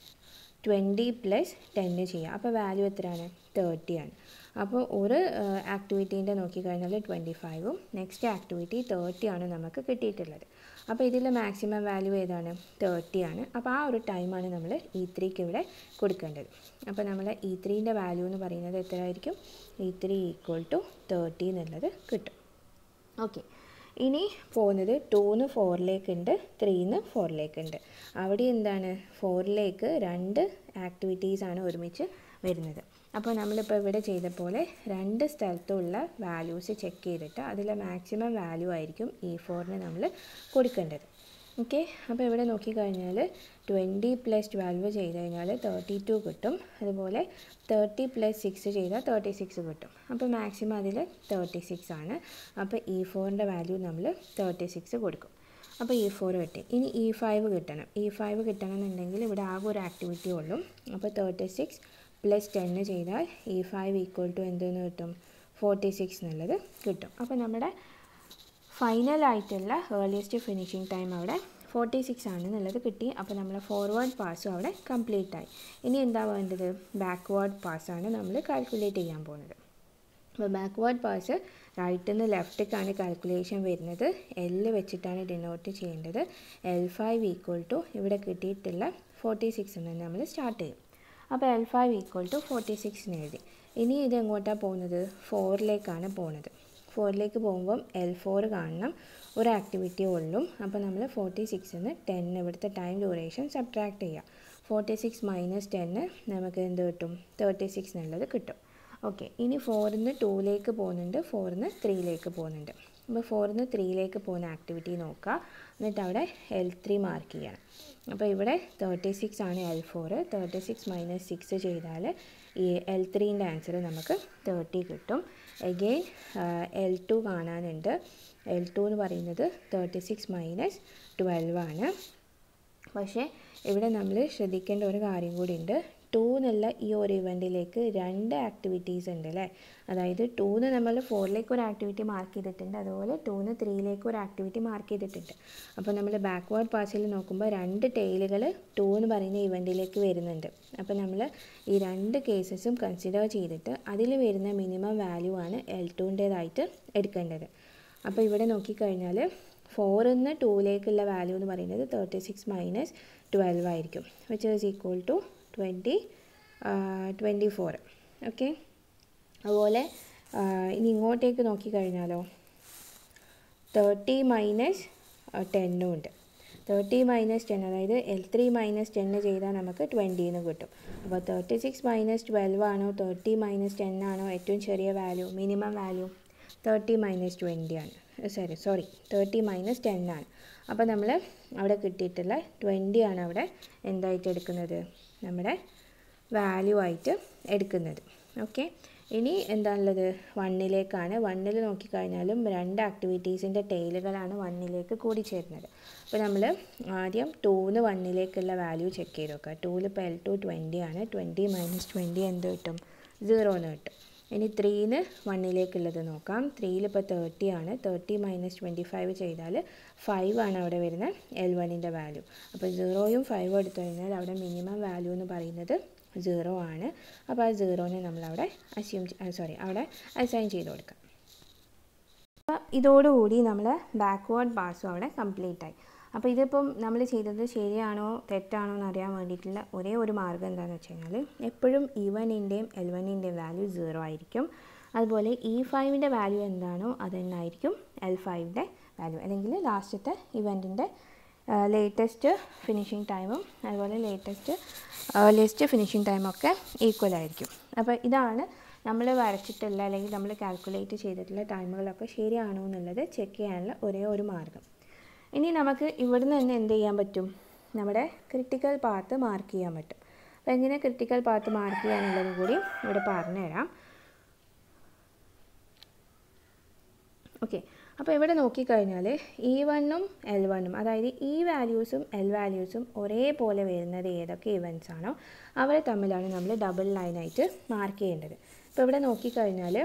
ട്വൻറ്റി പ്ലസ് ടെന്ന് ചെയ്യുക അപ്പോൾ വാല്യൂ എത്രയാണ് തേർട്ടി ആണ് അപ്പോൾ ഒരു ആക്ടിവിറ്റീൻ്റെ നോക്കിക്കഴിഞ്ഞാൽ ട്വൻറ്റി ഫൈവും നെക്സ്റ്റ് ആക്ടിവിറ്റി തേർട്ടി ആണ് നമുക്ക് കിട്ടിയിട്ടുള്ളത് അപ്പോൾ ഇതിൽ മാക്സിമം വാല്യൂ ഏതാണ് തേർട്ടി ആണ് അപ്പോൾ ആ ഒരു ടൈമാണ് നമ്മൾ ഇ ത്രീക്ക് ഇവിടെ കൊടുക്കേണ്ടത് അപ്പോൾ നമ്മൾ ഇ ത്രീൻ്റെ വാല്യൂ എന്ന് പറയുന്നത് എത്ര ആയിരിക്കും E three equal to thirty എന്നുള്ളത് കിട്ടും ഓക്കെ ഇനി പോകുന്നത് ടൂന്ന് ഫോറിലേക്കുണ്ട് ത്രീന്ന് ഫോറിലേക്കുണ്ട് അവിടെ എന്താണ് ഫോറിലേക്ക് രണ്ട് ആക്ടിവിറ്റീസാണ് ഒരുമിച്ച് വരുന്നത് അപ്പോൾ നമ്മളിപ്പോൾ ഇവിടെ ചെയ്ത പോലെ രണ്ട് സ്ഥലത്തുള്ള വാല്യൂസ് ചെക്ക് ചെയ്തിട്ട് അതിലെ മാക്സിമം വാല്യൂ ആയിരിക്കും ഈ ഫോറിന് നമ്മൾ കൊടുക്കേണ്ടത് ഓക്കെ അപ്പോൾ ഇവിടെ നോക്കിക്കഴിഞ്ഞാൽ ട്വൻറ്റി പ്ലസ് ട്വൽവ് ചെയ്ത് കഴിഞ്ഞാൽ തേർട്ടി ടു കിട്ടും അതുപോലെ തേർട്ടി പ്ലസ് സിക്സ് ചെയ്താൽ തേർട്ടി സിക്സ് കിട്ടും അപ്പോൾ മാക്സിമം അതിൽ തേർട്ടി സിക്സ് ആണ് അപ്പോൾ ഇ ഫോറിൻ്റെ വാല്യൂ നമ്മൾ തേർട്ടി സിക്സ് കൊടുക്കും അപ്പോൾ ഇ ഫോർ കിട്ടി ഇനി ഇ ഫൈവ് കിട്ടണം ഇ ഫൈവ് കിട്ടണമെന്നുണ്ടെങ്കിൽ ഇവിടെ ആകെ ഒരു ആക്ടിവിറ്റി ഉള്ളൂ അപ്പോൾ തേർട്ടി സിക്സ് പ്ലസ് ടെന്ന് ചെയ്താൽ ഇ ഫൈവ് ഈക്വൽ ടു എന്തെന്ന് കിട്ടും ഫോർട്ടി സിക്സ് എന്നുള്ളത് കിട്ടും അപ്പോൾ നമ്മുടെ ഫൈനലായിട്ടുള്ള ഏർലിയസ്റ്റ് ഫിനിഷിംഗ് ടൈം അവിടെ ഫോർട്ടി സിക്സ് ആണെന്നുള്ളത് കിട്ടി അപ്പോൾ നമ്മൾ ഫോർവേഡ് പാസ്സും അവിടെ കംപ്ലീറ്റ് ആയി ഇനി എന്താ വേണ്ടത് ബാക്ക്വേർഡ് പാസ്സാണ് നമ്മൾ കാൽക്കുലേറ്റ് ചെയ്യാൻ പോകുന്നത് അപ്പോൾ ബാക്ക്വേർഡ് പാസ് റൈറ്റിൽ നിന്ന് ലെഫ്റ്റിലേക്കാണ് കാൽക്കുലേഷൻ വരുന്നത് എൽ വെച്ചിട്ടാണ് ഡിനോട്ട് ചെയ്യേണ്ടത് എൽ ഫൈവ് ഈക്വൽ ടു ഇവിടെ കിട്ടിയിട്ടുള്ള ഫോർട്ടി സിക്സ് നിന്ന് നമ്മൾ സ്റ്റാർട്ട് ചെയ്യും അപ്പോൾ L five equal to forty സിക്സിന് എഴുതി ഇനി ഇത് എങ്ങോട്ടാണ് പോകുന്നത് ഫോറിലേക്കാണ് പോകുന്നത് ഫോറിലേക്ക് പോകുമ്പം എൽ ഫോർ കാണണം ഒരു ആക്ടിവിറ്റി ഉള്ളൂ അപ്പോൾ നമ്മൾ ഫോർട്ടി സിക്സിന്ന് ടെൻ ഇവിടുത്തെ ടൈം ഡ്യൂറേഷൻ സബ്ട്രാക്ട് ചെയ്യുക ഫോർട്ടി സിക്സ് മൈനസ് ടെന്ന് നമുക്ക് എന്ത് കിട്ടും തേർട്ടി സിക്സ് എന്നുള്ളത് കിട്ടും ഓക്കെ ഇനി ഫോറിൽ നിന്ന് ടൂയിലേക്ക് പോകുന്നുണ്ട് ഫോറിൽ നിന്ന് ത്രീയിലേക്ക് പോകുന്നുണ്ട് അപ്പോൾ ഫോറിൽ നിന്ന് ത്രീയിലേക്ക് പോകുന്ന ആക്ടിവിറ്റി നോക്കുക എന്നിട്ട് അവിടെ എൽ ത്രീ മാർക്ക് ചെയ്യണം അപ്പോൾ ഇവിടെ തേർട്ടി സിക്സ് ആണ് L four thirty six minus six ചെയ്താൽ ഈ എൽ ത്രീൻ്റെ ആൻസർ നമുക്ക് തേർട്ടി കിട്ടും എഗെയിൻ എൽ ടു കാണാനുണ്ട് എൽ ടു എന്ന് പറയുന്നത് തേർട്ടി സിക്സ് മൈനസ് ട്വൽവ് ആണ് പക്ഷേ ഇവിടെ നമ്മൾ ശ്രദ്ധിക്കേണ്ട ഒരു കാര്യം കൂടി ഉണ്ട് ടു എന്നുള്ള ഈ ഒരു ഇവൻറ്റിലേക്ക് രണ്ട് ആക്ടിവിറ്റീസ് ഉണ്ട് അല്ലേ അതായത് ടൂന്ന് നമ്മൾ ഫോറിലേക്ക് ഒരു ആക്ടിവിറ്റി മാർക്ക് ചെയ്തിട്ടുണ്ട് അതുപോലെ ടൂന്ന് ത്രീയിലേക്ക് ഒരു ആക്ടിവിറ്റി മാർക്ക് ചെയ്തിട്ടുണ്ട് അപ്പോൾ നമ്മൾ ബാക്ക്വേർഡ് പാസിൽ നോക്കുമ്പോൾ രണ്ട് ടെയിലുകൾ ടു എന്ന് പറയുന്ന ഇവൻറ്റിലേക്ക് വരുന്നുണ്ട് അപ്പോൾ നമ്മൾ ഈ രണ്ട് കേസസും കൺസിഡർ ചെയ്തിട്ട് അതിൽ വരുന്ന മിനിമം വാല്യൂ ആണ് എൽ ടുവിൻ്റേതായിട്ട് എടുക്കേണ്ടത് അപ്പോൾ ഇവിടെ നോക്കിക്കഴിഞ്ഞാൽ ഫോറിൽ നിന്ന് ടൂയിലേക്കുള്ള വാല്യൂ എന്ന് പറയുന്നത് തേർട്ടി സിക്സ് മൈനസ് ട്വൽവ് ആയിരിക്കും which is equal to twenty twenty four okay അതുപോലെ ഇനി ഇങ്ങോട്ടേക്ക് നോക്കിക്കഴിഞ്ഞാലോ തേർട്ടി മൈനസ് ടെന്നും ഉണ്ട് തേർട്ടി മൈനസ് ടെൻ അതായത് എൽ ത്രീ മൈനസ് ടെന്ന് ചെയ്താൽ നമുക്ക് ട്വൻറ്റി എന്ന് കിട്ടും അപ്പോൾ തേർട്ടി സിക്സ് മൈനസ് ട്വൽവ് ആണോ തേർട്ടി മൈനസ് ടെൻ ആണോ ഏറ്റവും ചെറിയ value minimum value thirty minus twenty ആണ് sorry sorry thirty minus ten ആണ് അപ്പോൾ നമ്മൾ അവിടെ കിട്ടിയിട്ടുള്ള ട്വൻറ്റി ആണ് അവിടെ എന്തായിട്ട് എടുക്കുന്നത് നമ്മുടെ വാല്യൂ ആയിട്ട് എടുക്കുന്നത് ഓക്കെ ഇനി എന്താണുള്ളത് വണ്ണിലേക്കാണ് വണ്ണിൽ നോക്കിക്കഴിഞ്ഞാലും രണ്ട് ആക്ടിവിറ്റീസിൻ്റെ ടെയിലുകളാണ് വണ്ണിലേക്ക് കൂടിച്ചേരുന്നത് അപ്പോൾ നമ്മൾ ആദ്യം ടൂന്ന് വണ്ണിലേക്കുള്ള വാല്യൂ ചെക്ക് ചെയ്ത് നോക്കുക ടൂവിൽ ഇപ്പോൾ എൽ ടു ട്വൻറ്റി ആണ് ട്വൻറ്റി മൈനസ് ട്വൻറ്റി എന്ത് കിട്ടും സീറോ എന്ന് കിട്ടും ഇനി ത്രീന്ന് വണ്ണിലേക്കുള്ളത് നോക്കാം ത്രീയിൽ ഇപ്പോൾ തേർട്ടി ആണ് തേർട്ടി മൈനസ് ട്വൻറ്റി ഫൈവ് ചെയ്താൽ ഫൈവ് ആണ് അവിടെ വരുന്ന എൽ വണ്ണിൻ്റെ വാല്യൂ അപ്പോൾ സീറോയും ഫൈവും എടുത്തു കഴിഞ്ഞാൽ അവിടെ മിനിമം വാല്യൂ എന്ന് പറയുന്നത് സീറോ ആണ് അപ്പോൾ ആ സീറോനെ നമ്മളവിടെ അസ്യൂം സോറി അവിടെ അസൈൻ ചെയ്ത് കൊടുക്കാം അപ്പോൾ ഇതോടുകൂടി നമ്മൾ ബാക്ക്വേർഡ് പാസും അവിടെ കംപ്ലീറ്റ് ആയി അപ്പോൾ ഇതിപ്പം നമ്മൾ ചെയ്തത് ശരിയാണോ തെറ്റാണോ എന്ന് അറിയാൻ വേണ്ടിയിട്ടുള്ള ഒരേ ഒരു മാർഗ്ഗം എന്താണെന്ന് വെച്ച് കഴിഞ്ഞാൽ എപ്പോഴും ഇ വണ്ണിൻ്റെയും എൽ വണ്ണിൻ്റെയും വാല്യൂ സീറോ ആയിരിക്കും അതുപോലെ ഇ ഫൈവിൻ്റെ വാല്യൂ എന്താണോ അത് തന്നെ ആയിരിക്കും എൽ ഫൈവിൻ്റെ വാല്യൂ അല്ലെങ്കിൽ ലാസ്റ്റത്തെ ഇവൻറ്റിൻ്റെ ലേറ്റസ്റ്റ് ഫിനിഷിംഗ് ടൈമും അതുപോലെ ലേറ്റസ്റ്റ് ലേറ്റസ്റ്റ് ഫിനിഷിംഗ് ടൈമൊക്കെ ഈക്വൽ ആയിരിക്കും അപ്പോൾ ഇതാണ് നമ്മൾ വരച്ചിട്ടുള്ള അല്ലെങ്കിൽ നമ്മൾ കാൽക്കുലേറ്റ് ചെയ്തിട്ടുള്ള ടൈമുകളൊക്കെ ശരിയാണോ എന്നുള്ളത് ചെക്ക് ചെയ്യാനുള്ള ഒരേ ഒരു മാർഗ്ഗം ഇനി നമുക്ക് ഇവിടുന്ന് തന്നെ എന്ത് ചെയ്യാൻ പറ്റും നമ്മുടെ ക്രിട്ടിക്കൽ പാത്ത് മാർക്ക് ചെയ്യാൻ പറ്റും അപ്പോൾ എങ്ങനെ ക്രിട്ടിക്കൽ പാത്ത് മാർക്ക് ചെയ്യാനുള്ളതും കൂടി ഇവിടെ പറഞ്ഞുതരാം ഓക്കെ അപ്പോൾ ഇവിടെ നോക്കിക്കഴിഞ്ഞാൽ ഇ വണ്ണും എൽ വണ്ണും അതായത് ഈ വാല്യൂസും എൽ വാല്യൂസും ഒരേപോലെ വരുന്നത് ഏതൊക്കെ ഇവൻറ്റ്സ് ആണോ അവരെ തമ്മിലാണ് നമ്മൾ ഡബിൾ ലൈനായിട്ട് മാർക്ക് ചെയ്യേണ്ടത് ഇപ്പോൾ ഇവിടെ നോക്കിക്കഴിഞ്ഞാൽ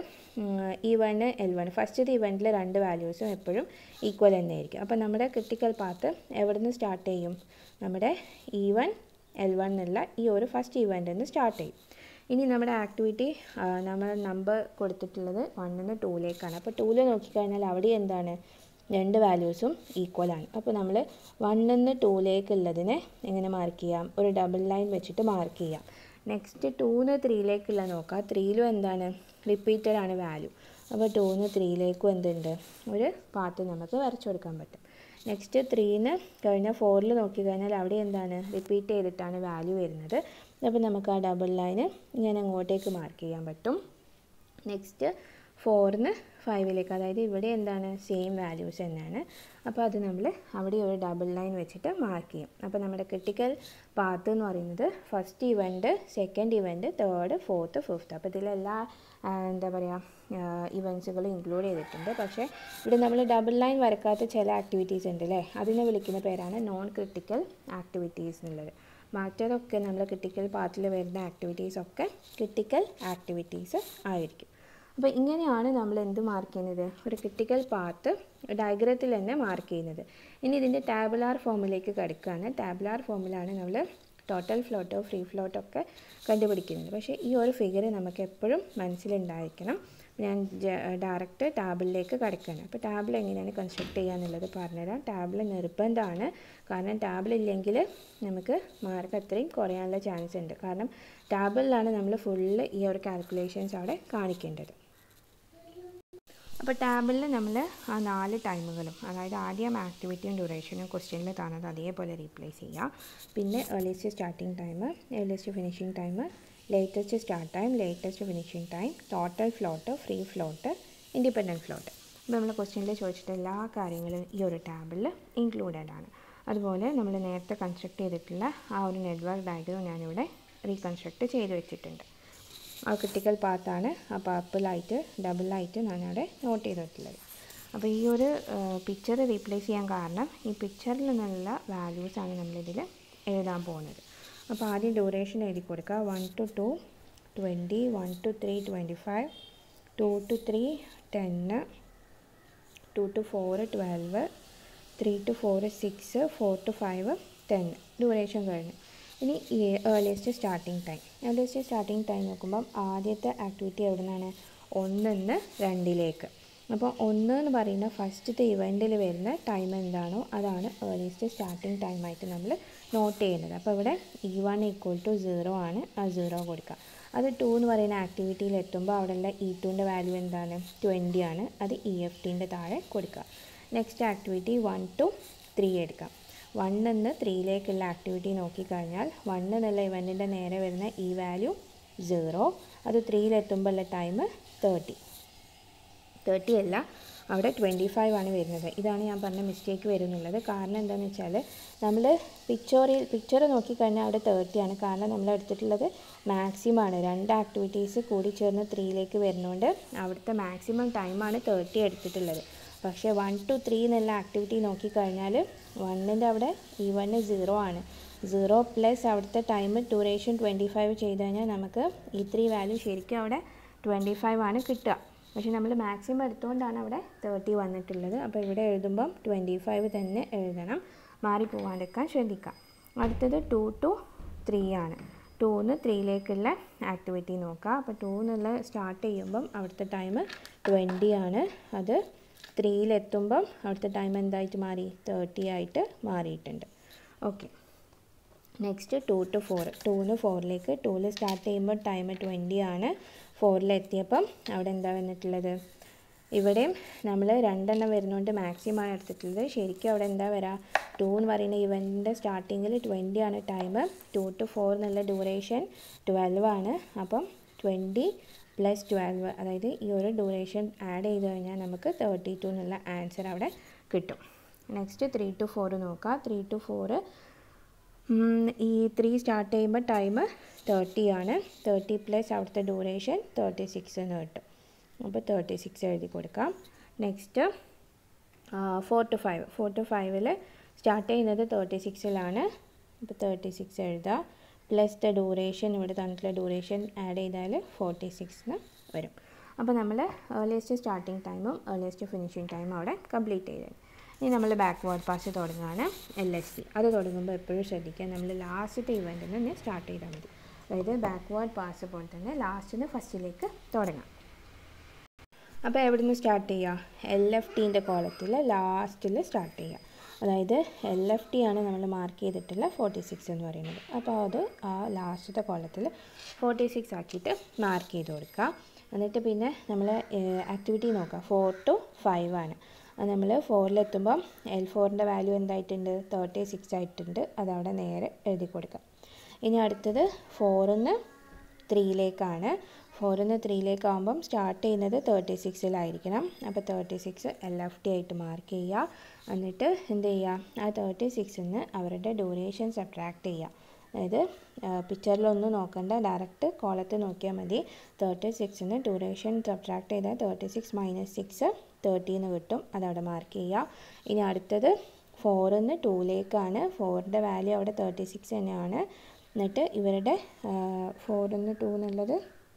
ഇ വണ് എൽ വൺ ഫസ്റ്റത്തെ ഇവൻറ്റിൽ രണ്ട് വാല്യൂസും എപ്പോഴും ഈക്വൽ തന്നെ ആയിരിക്കും അപ്പോൾ നമ്മുടെ ക്രിട്ടിക്കൽ പാത്ത് എവിടെ നിന്ന് സ്റ്റാർട്ട് ചെയ്യും നമ്മുടെ ഇ വൺ എൽ വൺ എന്നുള്ള ഈ ഒരു ഫസ്റ്റ് ഇവൻറ്റിൽ നിന്ന് സ്റ്റാർട്ട് ചെയ്യും ഇനി നമ്മുടെ ആക്ടിവിറ്റി നമ്മൾ നമ്പർ കൊടുത്തിട്ടുള്ളത് വണ്ണിന്ന് ടൂയിലേക്കാണ് അപ്പോൾ ടൂവിൽ നോക്കിക്കഴിഞ്ഞാൽ അവിടെ എന്താണ് രണ്ട് വാല്യൂസും ഈക്വലാണ് അപ്പോൾ നമ്മൾ വണ്ണിന്ന് ടൂയിലേക്കുള്ളതിനെ എങ്ങനെ മാർക്ക് ചെയ്യാം ഒരു ഡബിൾ ലൈൻ വെച്ചിട്ട് മാർക്ക് ചെയ്യാം നെക്സ്റ്റ് ടൂന്ന് ത്രീയിലേക്കുള്ള നോക്കാം ത്രീയിലും എന്താണ് റിപ്പീറ്റഡ് ആണ് വാല്യൂ അപ്പോൾ ടൂന്ന് ത്രീയിലേക്കും എന്തുണ്ട് ഒരു പാത്ത് നമുക്ക് വരച്ചു കൊടുക്കാൻ പറ്റും നെക്സ്റ്റ് ത്രീന്ന് കഴിഞ്ഞ ഫോറിൽ നോക്കിക്കഴിഞ്ഞാൽ അവിടെ എന്താണ് റിപ്പീറ്റ് ചെയ്തിട്ടാണ് വാല്യൂ വരുന്നത് അപ്പോൾ നമുക്ക് ആ ഡബിൾ ലൈന് ഇങ്ങനെ അങ്ങോട്ടേക്ക് മാർക്ക് ചെയ്യാൻ പറ്റും നെക്സ്റ്റ് ഫോറിന്ന് ഫൈവിലേക്ക് അതായത് ഇവിടെ എന്താണ് സെയിം വാല്യൂസ് തന്നെയാണ് അപ്പോൾ അത് നമ്മൾ അവിടെ ഒരു ഡബിൾ ലൈൻ വെച്ചിട്ട് മാർക്ക് ചെയ്യും അപ്പോൾ നമ്മുടെ ക്രിട്ടിക്കൽ പാത്ത് എന്ന് പറയുന്നത് first event second event third fourth fifth അപ്പോൾ ഇതിലെല്ലാ എന്താ പറയുക ഇവൻറ്റ്സുകൾ ഇൻക്ലൂഡ് ചെയ്തിട്ടുണ്ട് പക്ഷേ ഇവിടെ നമ്മൾ ഡബിൾ ലൈൻ വരക്കാത്ത ചില ആക്ടിവിറ്റീസ് ഉണ്ട് അല്ലേ അതിനെ വിളിക്കുന്ന പേരാണ് നോൺ ക്രിട്ടിക്കൽ ആക്ടിവിറ്റീസ് എന്നുള്ളത് മറ്റേതൊക്കെ നമ്മൾ ക്രിട്ടിക്കൽ പാത്തിൽ വരുന്ന ആക്ടിവിറ്റീസ് ഒക്കെ ക്രിട്ടിക്കൽ ആക്ടിവിറ്റീസ് ആയിരിക്കും അപ്പോൾ ഇങ്ങനെയാണ് നമ്മൾ എന്ത് മാർക്ക് ചെയ്യുന്നത് ഒരു ക്രിട്ടിക്കൽ പാത്ത് ഡയഗ്രത്തിൽ തന്നെ മാർക്ക് ചെയ്യുന്നത് ഇനി ഇതിൻ്റെ ടാബുലാർ ഫോമിലേക്ക് കിടക്കുകയാണ് ടാബുലാർ ഫോമിലാണ് നമ്മൾ ടോട്ടൽ ഫ്ലോട്ടോ ഫ്രീ ഫ്ലോട്ടോ ഒക്കെ കണ്ടുപിടിക്കുന്നത് പക്ഷേ ഈ ഒരു ഫിഗർ നമുക്ക് എപ്പോഴും മനസ്സിലുണ്ടായിരിക്കണം ഞാൻ ഡയറക്റ്റ് ടാബിളിലേക്ക് കിടക്കുകയാണ് അപ്പോൾ ടാബിൾ എങ്ങനെയാണ് കൺസ്ട്രക്ട് ചെയ്യുക എന്നുള്ളത് പറഞ്ഞുതരാം ടാബിൾ നിർബന്ധമാണ് കാരണം ടാബിൾ ഇല്ലെങ്കിൽ നമുക്ക് മാർക്ക് അത്രയും കുറയാനുള്ള ചാൻസ് ഉണ്ട് കാരണം ടാബിളിലാണ് നമ്മൾ ഫുള്ള് ഈ ഒരു കാൽക്കുലേഷൻസ് അവിടെ കാണിക്കേണ്ടത് അപ്പോൾ ടാബിളിൽ നമ്മൾ ആ നാല് ടൈമുകളും അതായത് ആദ്യം ആക്ടിവിറ്റിയും ഡ്യൂറേഷനും ക്വസ്റ്റ്യനിൽ കാണുന്നത് അതേപോലെ റീപ്ലേസ് ചെയ്യുക പിന്നെ earliest starting time earliest finishing time latest start time latest finishing time total float free float independent float അപ്പോൾ നമ്മൾ ക്വസ്റ്റ്യനിൽ ചോദിച്ചിട്ട് എല്ലാ കാര്യങ്ങളും ഈ ഒരു ടാബിളിൽ ഇൻക്ലൂഡഡ് ആണ് അതുപോലെ നമ്മൾ നേരത്തെ കൺസ്ട്രക്ട് ചെയ്തിട്ടുള്ള ആ ഒരു നെറ്റ്വർക്ക് ഡയഗ്രം ഞാനിവിടെ റീകൺസ്ട്രക്ട് ചെയ്ത് വെച്ചിട്ടുണ്ട് ആ ക്രിട്ടിക്കൽ പാത്താണ് ആ പർപ്പിളായിട്ട് ഡബിളായിട്ട് ഞാനവിടെ നോട്ട് ചെയ്തിട്ടുള്ളത് അപ്പോൾ ഈ ഒരു പിക്ചർ റീപ്ലേസ് ചെയ്യാൻ കാരണം ഈ പിക്ചറിൽ നിന്നുള്ള വാല്യൂസാണ് നമ്മളിതിൽ എഴുതാൻ പോകുന്നത് അപ്പോൾ ആദ്യം ഡ്യൂറേഷൻ എഴുതി കൊടുക്കുക one two two twenty one two three twenty five two two three ടെന്ന് two two four twelve three two four six four two five ten duration കഴിഞ്ഞു ഇനി earliest starting time earliest starting time നോക്കുമ്പം ആദ്യത്തെ ആക്ടിവിറ്റി എവിടെ നിന്നാണ് ഒന്നിന്ന് രണ്ടിലേക്ക് അപ്പോൾ ഒന്ന് എന്ന് പറയുന്ന ഫസ്റ്റത്തെ ഇവൻറ്റിൽ വരുന്ന ടൈം എന്താണോ അതാണ് ഏർലിയസ്റ്റ് സ്റ്റാർട്ടിംഗ് ടൈമായിട്ട് നമ്മൾ നോട്ട് ചെയ്യുന്നത് അപ്പോൾ ഇവിടെ E one equal to zero ആണ് ആ സീറോ കൊടുക്കുക അത് ടു എന്ന് പറയുന്ന ആക്ടിവിറ്റിയിൽ എത്തുമ്പോൾ അവിടെയുള്ള ഇ ടുവിൻ്റെ വാല്യൂ എന്താണ് ട്വൻറ്റി ആണ് അത് ഇ എഫ് ടീൻ്റെ താഴെ കൊടുക്കുക next activity one two three എടുക്കാം വണ്ണിൽ നിന്ന് ത്രീയിലേക്കുള്ള ആക്ടിവിറ്റി നോക്കിക്കഴിഞ്ഞാൽ വണ്ണ് എന്നുള്ള ഇവൻറ്റിൻ്റെ നേരെ വരുന്ന ഈ വാല്യൂ സീറോ അത് ത്രീയിലെത്തുമ്പോൾ ഉള്ള ടൈം തേർട്ടി തേർട്ടി അല്ല അവിടെ ട്വൻറ്റി ഫൈവ് ആണ് വരുന്നത് ഇതാണ് ഞാൻ പറഞ്ഞ മിസ്റ്റേക്ക് വരുന്നുള്ളത് കാരണം എന്താണെന്ന് വെച്ചാൽ നമ്മൾ പിക്ചറിൽ പിക്ചർ നോക്കിക്കഴിഞ്ഞാൽ അവിടെ തേർട്ടി ആണ് കാരണം നമ്മൾ എടുത്തിട്ടുള്ളത് മാക്സിമം ആണ് രണ്ട് ആക്ടിവിറ്റീസ് കൂടി ചേർന്ന് ത്രീയിലേക്ക് വരുന്നതുകൊണ്ട് അവിടുത്തെ മാക്സിമം ടൈമാണ് തേർട്ടി എടുത്തിട്ടുള്ളത് പക്ഷേ വൺ ടു ത്രീ എന്നുള്ള ആക്ടിവിറ്റി നോക്കിക്കഴിഞ്ഞാൽ വണ്ണിൻ്റെ അവിടെ ഈ വണ്ണ് സീറോ ആണ് സീറോ പ്ലസ് അവിടുത്തെ ടൈം ഡ്യൂറേഷൻ ട്വൻറ്റി ഫൈവ് ചെയ്ത് കഴിഞ്ഞാൽ നമുക്ക് ഈ ത്രീ വാല്യൂ ശരിക്കും അവിടെ ട്വൻറ്റി ഫൈവ് ആണ് കിട്ടുക പക്ഷേ നമ്മൾ മാക്സിമം എടുത്തുകൊണ്ടാണ് അവിടെ തേർട്ടി വന്നിട്ടുള്ളത് അപ്പോൾ ഇവിടെ എഴുതുമ്പം ട്വൻറ്റി ഫൈവ് തന്നെ എഴുതണം മാറിപ്പോവാണ്ടിരിക്കാൻ ശ്രദ്ധിക്കാം അടുത്തത് ടു ടു ത്രീ ആണ് ടൂന്ന് ത്രീയിലേക്കുള്ള ആക്ടിവിറ്റി നോക്കുക അപ്പോൾ ടൂന്നുള്ള സ്റ്റാർട്ട് ചെയ്യുമ്പം അവിടുത്തെ ടൈം ട്വൻറ്റി ആണ് അത് ത്രീയിലെത്തുമ്പം അവിടുത്തെ ടൈം എന്തായിട്ട് മാറി തേർട്ടി ആയിട്ട് മാറിയിട്ടുണ്ട് okay next two two four ടൂന്ന് ഫോറിലേക്ക് ടൂവിൽ സ്റ്റാർട്ട് ചെയ്യുമ്പോൾ ടൈം ട്വൻറ്റി ആണ് ഫോറിലെത്തിയപ്പം അവിടെ എന്താ വന്നിട്ടുള്ളത് ഇവിടെയും നമ്മൾ രണ്ടെണ്ണം വരുന്നതുകൊണ്ട് മാക്സിമം ആണ് എടുത്തിട്ടുള്ളത് ശരിക്കും അവിടെ എന്താ വരിക ടു എന്ന് പറയുന്ന ഇവൻറ്റിൻ്റെ സ്റ്റാർട്ടിങ്ങിൽ ട്വൻറ്റി ആണ് ടൈം ടു ടു ഫോർ എന്നുള്ള ഡ്യൂറേഷൻ ട്വൽവ് ആണ് അപ്പം ട്വൻറ്റി പ്ലസ് ട്വൽവ് അതായത് ഈ ഒരു ഡ്യൂറേഷൻ ആഡ് ചെയ്ത് കഴിഞ്ഞാൽ നമുക്ക് തേർട്ടി ടു എന്നുള്ള ആൻസർ അവിടെ കിട്ടും നെക്സ്റ്റ് ത്രീ ടു ഫോർ നോക്കുക ത്രീ ടു ഫോറ് ഈ ത്രീ സ്റ്റാർട്ട് ചെയ്യുമ്പോൾ ടൈം തേർട്ടി ആണ് തേർട്ടി പ്ലസ് അവിടുത്തെ ഡ്യൂറേഷൻ തേർട്ടി സിക്സ് എന്ന് കിട്ടും അപ്പോൾ തേർട്ടി സിക്സ് എഴുതി കൊടുക്കാം next four two five four two ഫൈവിൽ സ്റ്റാർട്ട് ചെയ്യുന്നത് തേർട്ടി സിക്സിലാണ് അപ്പോൾ തേർട്ടി സിക്സ് എഴുതുക പ്ലസ് ദ ഡ്യൂറേഷൻ ഇവിടെ തന്നിട്ടുള്ള ഡ്യൂറേഷൻ ആഡ് ചെയ്താൽ ഫോർട്ടി സിക്സിന് വരും അപ്പോൾ നമ്മൾ ഏർലിയസ്റ്റ് സ്റ്റാർട്ടിങ് ടൈമും ഏർലിയസ്റ്റ് ഫിനിഷിങ് ടൈമും അവിടെ കംപ്ലീറ്റ് ചെയ്തത് ഇനി നമ്മൾ ബാക്ക്വേർഡ് പാസ് തുടങ്ങുകയാണ് എൽ എസ് സി അത് തുടങ്ങുമ്പോൾ എപ്പോഴും ശ്രദ്ധിക്കുക നമ്മൾ ലാസ്റ്റത്തെ ഇവൻറ്റിൽ നിന്ന് സ്റ്റാർട്ട് ചെയ്താൽ മതി അതായത് ബാക്ക്വേർഡ് പാസ് പോലെ തന്നെ ലാസ്റ്റിൽ നിന്ന് ഫസ്റ്റിലേക്ക് തുടങ്ങാം അപ്പോൾ എവിടെ നിന്ന് സ്റ്റാർട്ട് ചെയ്യുക എൽ എഫ് ടീൻ്റെ കോളത്തിൽ ലാസ്റ്റിൽ സ്റ്റാർട്ട് ചെയ്യുക അതായത് എൽ എഫ് ടി ആണ് നമ്മൾ മാർക്ക് ചെയ്തിട്ടുള്ള ഫോർട്ടി സിക്സ് എന്ന് പറയുന്നത് അപ്പോൾ അത് ആ ലാസ്റ്റത്തെ കോളത്തിൽ ഫോർട്ടി സിക്സ് ആക്കിയിട്ട് മാർക്ക് ചെയ്ത് കൊടുക്കുക എന്നിട്ട് പിന്നെ നമ്മൾ ആക്ടിവിറ്റി നോക്കുക ഫോർ ടു ഫൈവ് ആണ് അത് നമ്മൾ ഫോറിലെത്തുമ്പം എൽ ഫോറിൻ്റെ വാല്യൂ എന്തായിട്ടുണ്ട് തേർട്ടി സിക്സ് ആയിട്ടുണ്ട് അതവിടെ നേരെ എഴുതി കൊടുക്കുക ഇനി അടുത്തത് ഫോറിന്ന് ത്രീയിലേക്കാണ് ഫോറിന്ന് ത്രീയിലേക്കാകുമ്പം സ്റ്റാർട്ട് ചെയ്യുന്നത് തേർട്ടി സിക്സിലായിരിക്കണം അപ്പോൾ thirty six L F T ആയിട്ട് മാർക്ക് ചെയ്യുക എന്നിട്ട് എന്ത് ചെയ്യുക ആ തേർട്ടി സിക്സിന്ന് അവരുടെ ഡ്യൂറേഷൻ സബ്ട്രാക്ട് ചെയ്യുക അതായത് പിക്ചറിലൊന്നും നോക്കണ്ട ഡയറക്റ്റ് കോളത്തിൽ നോക്കിയാൽ മതി തേർട്ടി സിക്സിന് ഡ്യൂറേഷൻ സബ്ട്രാക്ട് ചെയ്താൽ തേർട്ടി സിക്സ് മൈനസ് സിക്സ് തേർട്ടീന്ന് കിട്ടും അതവിടെ മാർക്ക് ചെയ്യുക ഇനി അടുത്തത് ഫോറിന്ന് ടൂയിലേക്കാണ് ഫോറിൻ്റെ വാല്യൂ അവിടെ തേർട്ടി സിക്സ് തന്നെയാണ് എന്നിട്ട് ഇവരുടെ ഫോറിന്ന് ടു എന്നുള്ളത്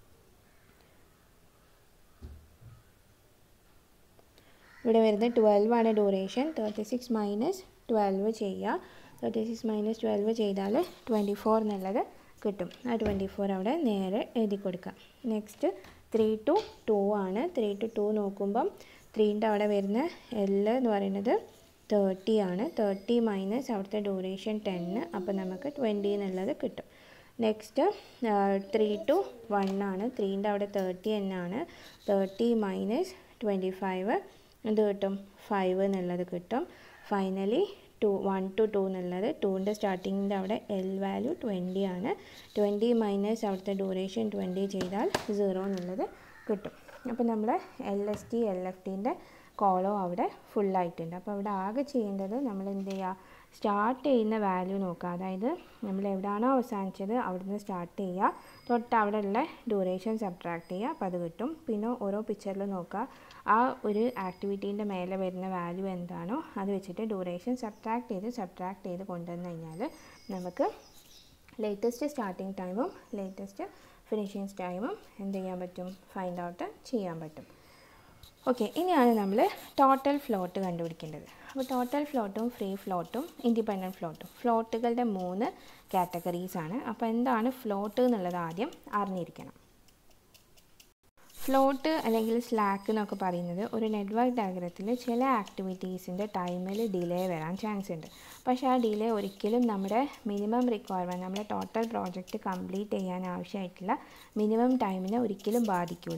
ഇവിടെ വരുന്നത് ട്വൽവ് ആണ് duration thirty six minus twelve ചെയ്യുക തേർട്ടി സിക്സ് മൈനസ് ട്വൽവ് ചെയ്താൽ ട്വൻറ്റി ഫോർ എന്നുള്ളത് കിട്ടും ആ ട്വൻറ്റി ഫോർ അവിടെ നേരെ എഴുതി കൊടുക്കാം നെക്സ്റ്റ് ത്രീ ടു ടു ആണ് ത്രീ ടു ടു നോക്കുമ്പം ത്രീൻ്റെ അവിടെ വരുന്ന എൽ എന്ന് പറയുന്നത് തേർട്ടി ആണ് തേർട്ടി മൈനസ് അവിടുത്തെ ഡ്യൂറേഷൻ ടെന്ന് അപ്പോൾ നമുക്ക് ട്വൻറ്റി എന്നുള്ളത് കിട്ടും നെക്സ്റ്റ് ത്രീ ടു വൺ ആണ് ത്രീൻ്റെ അവിടെ തേർട്ടി തന്നെയാണ് തേർട്ടി മൈനസ് ട്വൻറ്റി ഫൈവ് എന്ത് കിട്ടും ഫൈവ് എന്നുള്ളത് കിട്ടും finally two one two two എന്നുള്ളത് ടൂവിൻ്റെ സ്റ്റാർട്ടിങ്ങിൻ്റെ അവിടെ എൽ വാല്യൂ ട്വൻറ്റി ആണ് ട്വൻറ്റി മൈനസ് അവിടുത്തെ ഡ്യൂറേഷൻ ട്വൻറ്റി ചെയ്താൽ സീറോ എന്നുള്ളത് കിട്ടും അപ്പോൾ നമ്മൾ L S T L F ടീൻ്റെ കോളോ അവിടെ ഫുള്ളായിട്ടുണ്ട് അപ്പോൾ അവിടെ ആകെ ചെയ്യേണ്ടത് നമ്മൾ എന്ത് ചെയ്യുക സ്റ്റാർട്ട് ചെയ്യുന്ന വാല്യൂ നോക്കുക അതായത് നമ്മൾ എവിടെയാണോ അവസാനിച്ചത് അവിടുന്ന് സ്റ്റാർട്ട് ചെയ്യുക തൊട്ട് അവിടെ ഉള്ള ഡ്യൂറേഷൻ സബ്ട്രാക്ട് ചെയ്യുക അപ്പോൾ അത് കിട്ടും പിന്നെ ഓരോ പിക്ചറിൽ നോക്കുക ആ ഒരു ആക്ടിവിറ്റീൻ്റെ മേലെ വരുന്ന വാല്യൂ എന്താണോ അത് വെച്ചിട്ട് ഡ്യൂറേഷൻ സബ്ട്രാക്ട് ചെയ്ത് സബ്ട്രാക്ട് ചെയ്ത് കൊണ്ടുവന്ന് കഴിഞ്ഞാൽ നമുക്ക് ലേറ്റസ്റ്റ് സ്റ്റാർട്ടിങ് ടൈമും ലേറ്റസ്റ്റ് ഫിനിഷിങ് ടൈമും എന്ത് ചെയ്യാൻ പറ്റും ഫൈൻഡ് ഔട്ട് ചെയ്യാൻ പറ്റും ഓക്കെ ഇനിയാണ് നമ്മൾ ടോട്ടൽ ഫ്ലോട്ട് കണ്ടുപിടിക്കേണ്ടത് അപ്പോൾ ടോട്ടൽ ഫ്ലോട്ടും ഫ്രീ ഫ്ലോട്ടും ഇൻഡിപെൻഡൻറ്റ് ഫ്ലോട്ടും ഫ്ലോട്ടുകളുടെ മൂന്ന് കാറ്റഗറീസ് ആണ് അപ്പോൾ എന്താണ് ഫ്ലോട്ട് എന്നുള്ളത് ആദ്യം അറിഞ്ഞിരിക്കണം ഫ്ലോട്ട് അല്ലെങ്കിൽ സ്ലാക്ക് എന്നൊക്കെ പറയുന്നത് ഒരു നെറ്റ്വർക്ക് ഡയഗ്രത്തിൽ ചില ആക്ടിവിറ്റീസിൻ്റെ ടൈമിൽ ഡിലേ വരാൻ ചാൻസ് ഉണ്ട് പക്ഷേ ആ ഡിലേ ഒരിക്കലും നമ്മുടെ മിനിമം റിക്വയർമെൻറ്റ് നമ്മുടെ ടോട്ടൽ പ്രോജക്റ്റ് കംപ്ലീറ്റ് ചെയ്യാൻ ആവശ്യമായിട്ടുള്ള മിനിമം ടൈമിനെ ഒരിക്കലും ബാധിക്കില്ല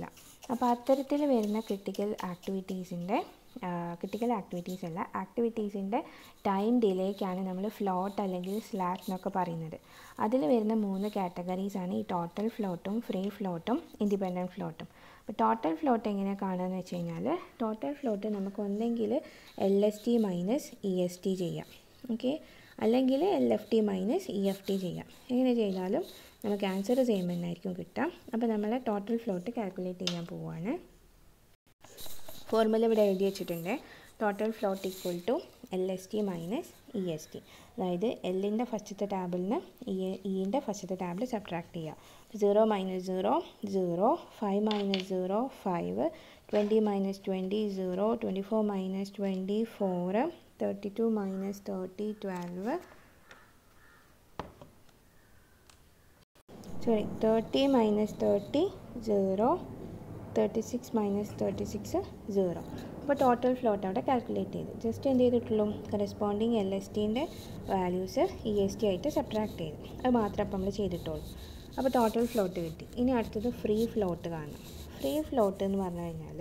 അപ്പോൾ അത്തരത്തിൽ വരുന്ന ക്രിട്ടിക്കൽ ആക്ടിവിറ്റീസിൻ്റെ ക്രിട്ടിക്കൽ ആക്ടിവിറ്റീസ് അല്ല ആക്ടിവിറ്റീസിൻ്റെ ടൈം ഡിലേക്കാണ് നമ്മൾ ഫ്ലോട്ട് അല്ലെങ്കിൽ സ്ലാക്ക് എന്നൊക്കെ പറയുന്നത് അതിൽ വരുന്ന മൂന്ന് കാറ്റഗറീസാണ് ഈ ടോട്ടൽ ഫ്ലോട്ടും ഫ്രീ ഫ്ലോട്ടും ഇൻഡിപെൻഡൻറ്റ് ഫ്ലോട്ടും അപ്പോൾ ടോട്ടൽ ഫ്ലോട്ട് എങ്ങനെയാണ് കാണുകയെന്ന് വെച്ച് കഴിഞ്ഞാൽ ടോട്ടൽ ഫ്ലോട്ട് നമുക്ക് ഒന്നെങ്കിൽ L S T minus E S T ചെയ്യാം ഓക്കെ അല്ലെങ്കിൽ L F T minus E F T ചെയ്യാം എങ്ങനെ ചെയ്താലും നമുക്ക് ആൻസർ സെയിം തന്നെയായിരിക്കും കിട്ടുക അപ്പോൾ നമ്മൾ ടോട്ടൽ ഫ്ലോട്ട് കാൽക്കുലേറ്റ് ചെയ്യാൻ പോവുകയാണ് ഫോർമുല ഇവിടെ എഴുതി വെച്ചിട്ടുണ്ട് total float equal to L S T minus E S T അതായത് എല്ലിൻ്റെ ഫസ്റ്റത്തെ ടാബിൽ നിന്ന് ഇ ഇൻ്റെ ഫസ്റ്റത്തെ ടാബിൽ സബ്ട്രാക്ട് ചെയ്യുക zero minus zero zero five minus zero five twenty minus twenty zero twenty four minus twenty four thirty two minus thirty twelve sorry thirty minus thirty zero thirty six minus thirty six zero അപ്പോൾ ടോട്ടൽ ഫ്ലോട്ട് അവിടെ കാൽക്കുലേറ്റ് ചെയ്ത് ജസ്റ്റ് എന്ത് ചെയ്തിട്ടുള്ളൂ കറസ്പോണ്ടിങ് എൽ എസ് ടീൻ്റെ വാല്യൂസ് ഇ എസ് ടി ആയിട്ട് സബ്ട്രാക്ട് ചെയ്തു അത് മാത്രമേ അപ്പം നമ്മൾ ചെയ്തിട്ടുള്ളൂ അപ്പോൾ ടോട്ടൽ ഫ്ലോട്ട് കിട്ടി ഇനി അടുത്തത് ഫ്രീ ഫ്ലോട്ട് കാണണം ഫ്രീ ഫ്ലോട്ട് എന്ന് പറഞ്ഞു കഴിഞ്ഞാൽ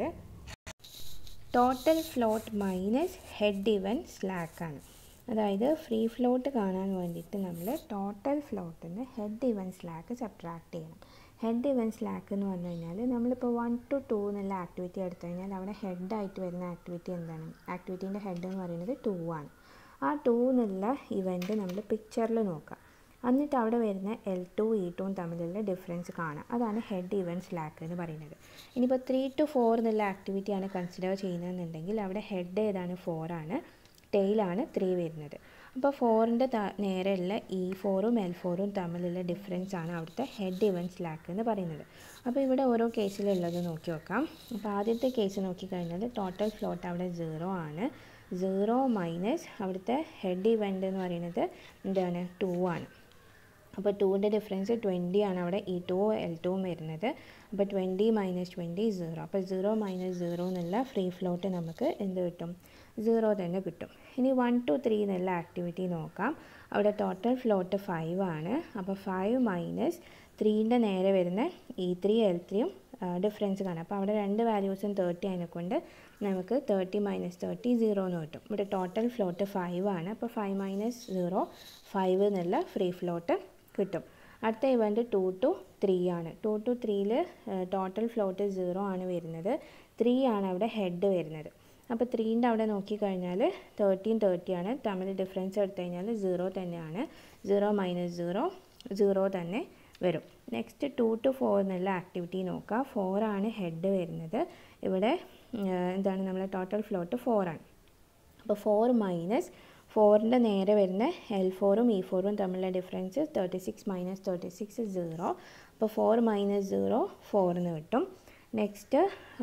ടോട്ടൽ ഫ്ലോട്ട് മൈനസ് ഹെഡ് ഇവൻ സ്ലാക്കാണ് അതായത് ഫ്രീ ഫ്ലോട്ട് കാണാൻ വേണ്ടിയിട്ട് നമ്മൾ ടോട്ടൽ ഫ്ലോട്ടിന് ഹെഡ് ഇവൻ സ്ലാക്ക് സബ്ട്രാക്ട് ചെയ്യണം ഹെഡ് ഇവൻ സ്ലാക്ക് എന്ന് പറഞ്ഞു കഴിഞ്ഞാൽ നമ്മളിപ്പോൾ വൺ ടു ടു എന്നുള്ള ആക്ടിവിറ്റി എടുത്തു കഴിഞ്ഞാൽ അവിടെ ഹെഡായിട്ട് വരുന്ന ആക്ടിവിറ്റി എന്താണ് ആക്ടിവിറ്റീൻ്റെ ഹെഡ് എന്ന് പറയുന്നത് ടു ആണ് ആ ടു എന്നുള്ള ഇവൻറ്റ് നമ്മൾ പിക്ചറിൽ നോക്കാം എന്നിട്ട് അവിടെ വരുന്ന എൽ ടു ഇ ടുവും തമ്മിലുള്ള ഡിഫറൻസ് കാണാം അതാണ് ഹെഡ് ഇവൻ സ്ലാക്ക് എന്ന് പറയുന്നത് ഇനിയിപ്പോൾ ത്രീ ടു ഫോർ എന്നുള്ള ആക്ടിവിറ്റിയാണ് കൺസിഡർ ചെയ്യുന്നതെന്നുണ്ടെങ്കിൽ അവിടെ ഹെഡ് ഏതാണ് ഫോറാണ് ടെയിലാണ് ത്രീ വരുന്നത് അപ്പോൾ ഫോറിൻ്റെ നേരെയുള്ള ഇ ഫോറും എൽ ഫോറും തമ്മിലുള്ള ഡിഫറൻസ് ആണ് അവിടുത്തെ ഹെഡ് ഇവൻ സ്ലാക്ക് എന്ന് പറയുന്നത് അപ്പോൾ ഇവിടെ ഓരോ കേസിലുള്ളത് നോക്കി നോക്കാം അപ്പോൾ ആദ്യത്തെ കേസ് നോക്കിക്കഴിഞ്ഞാൽ ടോട്ടൽ ഫ്ലോട്ട് അവിടെ സീറോ ആണ് സീറോ മൈനസ് അവിടുത്തെ ഹെഡ് ഇവൻ്റ് എന്ന് പറയുന്നത് എന്താണ് ടു ആണ് അപ്പോൾ ടൂവിൻ്റെ ഡിഫറൻസ് ട്വൻറ്റി ആണ് അവിടെ ഇ ടു എൽ ടുവും വരുന്നത് അപ്പോൾ ട്വൻറ്റി മൈനസ് ട്വൻറ്റി സീറോ അപ്പോൾ സീറോ മൈനസ് സീറോ എന്നുള്ള ഫ്രീ ഫ്ലോട്ട് നമുക്ക് എന്ത് കിട്ടും സീറോ തന്നെ കിട്ടും ഇനി വൺ ടു ത്രീ എന്നുള്ള ആക്ടിവിറ്റി നോക്കാം അവിടെ ടോട്ടൽ ഫ്ലോട്ട് ഫൈവ് ആണ് അപ്പോൾ ഫൈവ് മൈനസ് ത്രീൻ്റെ നേരെ വരുന്ന ഇ ത്രീ എൽ ത്രീയും ഡിഫറൻസ് കാണാം അപ്പോൾ അവിടെ രണ്ട് വാല്യൂസും തേർട്ടി അതിനെക്കൊണ്ട് നമുക്ക് തേർട്ടി മൈനസ് തേർട്ടി സീറോ എന്ന് കിട്ടും ഇവിടെ ടോട്ടൽ ഫ്ലോട്ട് ഫൈവ് ആണ് അപ്പോൾ ഫൈവ് മൈനസ് സീറോ ഫൈവ് എന്നുള്ള ഫ്രീ ഫ്ലോട്ട് കിട്ടും അടുത്ത ഇവൻ്റ് ടു ടു ത്രീ ആണ് ടു ടു ത്രീയിൽ ടോട്ടൽ ഫ്ലോട്ട് സീറോ ആണ് വരുന്നത് ത്രീ ആണ് അവിടെ ഹെഡ് വരുന്നത് അപ്പോൾ ത്രീൻ്റെ അവിടെ നോക്കിക്കഴിഞ്ഞാൽ തേർട്ടീൻ തേർട്ടി ആണ് തമ്മിൽ ഡിഫറൻസ് എടുത്തു കഴിഞ്ഞാൽ സീറോ തന്നെയാണ് സീറോ മൈനസ് സീറോ സീറോ തന്നെ വരും നെക്സ്റ്റ് ടു ടു ഫോർ എന്നുള്ള ആക്ടിവിറ്റി നോക്കുക ഫോറാണ് ഹെഡ് വരുന്നത് ഇവിടെ എന്താണ് നമ്മളെ ടോട്ടൽ ഫ്ലോട്ട് ഫോറാണ് അപ്പോൾ ഫോർ മൈനസ് ഫോറിൻ്റെ നേരെ വരുന്ന എൽ ഫോറും ഇ ഫോറും തമ്മിലുള്ള difference thirty six minus thirty six zero അപ്പോൾ ഫോർ മൈനസ് സീറോ ഫോർ എന്ന് കിട്ടും നെക്സ്റ്റ്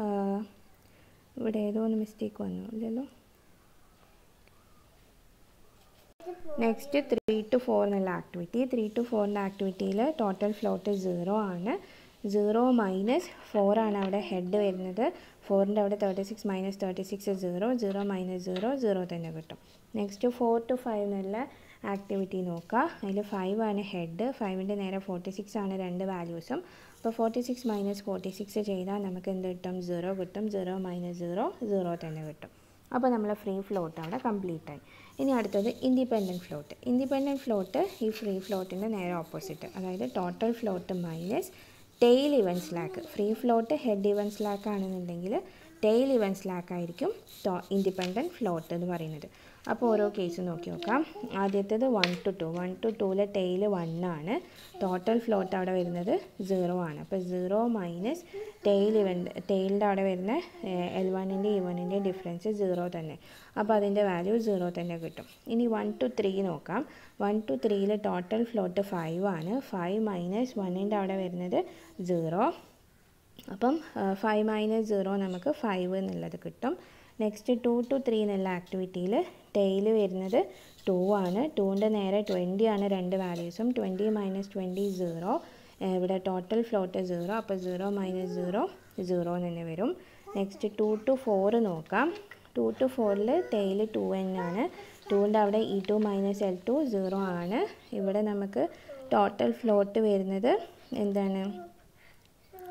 ഇവിടെ ഏതോ ഒന്ന് മിസ്റ്റേക്ക് വന്നു ഇല്ലല്ലോ നെക്സ്റ്റ് ത്രീ ടു ഫോർ എന്നുള്ള ആക്ടിവിറ്റി ത്രീ ടു ഫോറിൻ്റെ ആക്ടിവിറ്റിയിൽ ടോട്ടൽ ഫ്ലോട്ട് സീറോ ആണ് സീറോ മൈനസ് ഫോർ ആണ് അവിടെ ഹെഡ് വരുന്നത് ഫോറിൻ്റെ അവിടെ thirty six minus thirty six zero zero minus zero zero തന്നെ കിട്ടും നെക്സ്റ്റ് ഫോർ ടു ഫൈവ് എന്നുള്ള ആക്ടിവിറ്റി നോക്കുക അതിൽ ഫൈവ് ആണ് ഹെഡ് ഫൈവിൻ്റെ നേരെ ഫോർട്ടി സിക്സ് ആണ് രണ്ട് വാല്യൂസും അപ്പോൾ forty six minus forty six ചെയ്താൽ നമുക്ക് എന്ത് കിട്ടും സീറോ കിട്ടും സീറോ മൈനസ് സീറോ സീറോ തന്നെ കിട്ടും അപ്പോൾ നമ്മൾ ഫ്രീ ഫ്ലോട്ട് അവിടെ കംപ്ലീറ്റ് ആയി ഇനി അടുത്തത് ഇൻഡിപെൻഡൻറ്റ് ഫ്ലോട്ട് ഇൻഡിപെൻഡൻറ്റ് ഫ്ലോട്ട് ഈ ഫ്രീ ഫ്ലോട്ടിൻ്റെ നേരെ ഓപ്പോസിറ്റ് അതായത് total float minus tail event slack free float head event slack ആണെന്നുണ്ടെങ്കിൽ ടെയിൽ ഇവൻ സ്ലാക്ക് ആയിരിക്കും ഇൻഡിപെൻഡൻറ്റ് ഫ്ലോട്ട് എന്ന് പറയുന്നത് അപ്പോൾ ഓരോ കേസ് നോക്കി നോക്കാം ആദ്യത്തേത് one two two one two ടൂവിലെ ടെയിൽ വൺ ആണ് ടോട്ടൽ ഫ്ലോട്ട് അവിടെ വരുന്നത് സീറോ ആണ് അപ്പോൾ സീറോ മൈനസ് ടെയിൽ ഇവൻ്റ് ടെയിലിൻ്റെ അവിടെ വരുന്ന എൽ വണ്ണിൻ്റെ ഇ വണ്ണിൻ്റെയും ഡിഫറൻസ് സീറോ തന്നെ അപ്പോൾ അതിൻ്റെ വാല്യൂ സീറോ തന്നെ കിട്ടും ഇനി വൺ ടു ത്രീ നോക്കാം വൺ ടു ത്രീയിൽ ടോട്ടൽ ഫ്ലോട്ട് ഫൈവ് ആണ് ഫൈവ് മൈനസ് വണ്ണിൻ്റെ അവിടെ വരുന്നത് സീറോ അപ്പം ഫൈവ് മൈനസ് സീറോ നമുക്ക് ഫൈവ് എന്നുള്ളത് കിട്ടും നെക്സ്റ്റ് ടു ടു ത്രീ എന്നുള്ള ആക്ടിവിറ്റിയിൽ ടെയിൽ വരുന്നത് ടു ആണ് ടൂവിൻ്റെ നേരെ ട്വൻറ്റി ആണ് രണ്ട് വാല്യൂസും ട്വൻറ്റി മൈനസ് ട്വൻറ്റി സീറോ ഇവിടെ ടോട്ടൽ ഫ്ലോട്ട് സീറോ അപ്പോൾ സീറോ മൈനസ് സീറോ സീറോ തന്നെ വരും നെക്സ്റ്റ് ടു ടു ഫോർ നോക്കാം ടു ടു ഫോറിൽ ടെയിൽ ടു എൻ ആണ് ടുവിൻ്റെ അവിടെ E two minus L two zero ആണ് ഇവിടെ നമുക്ക് ടോട്ടൽ ഫ്ലോട്ട് വരുന്നത് എന്താണ്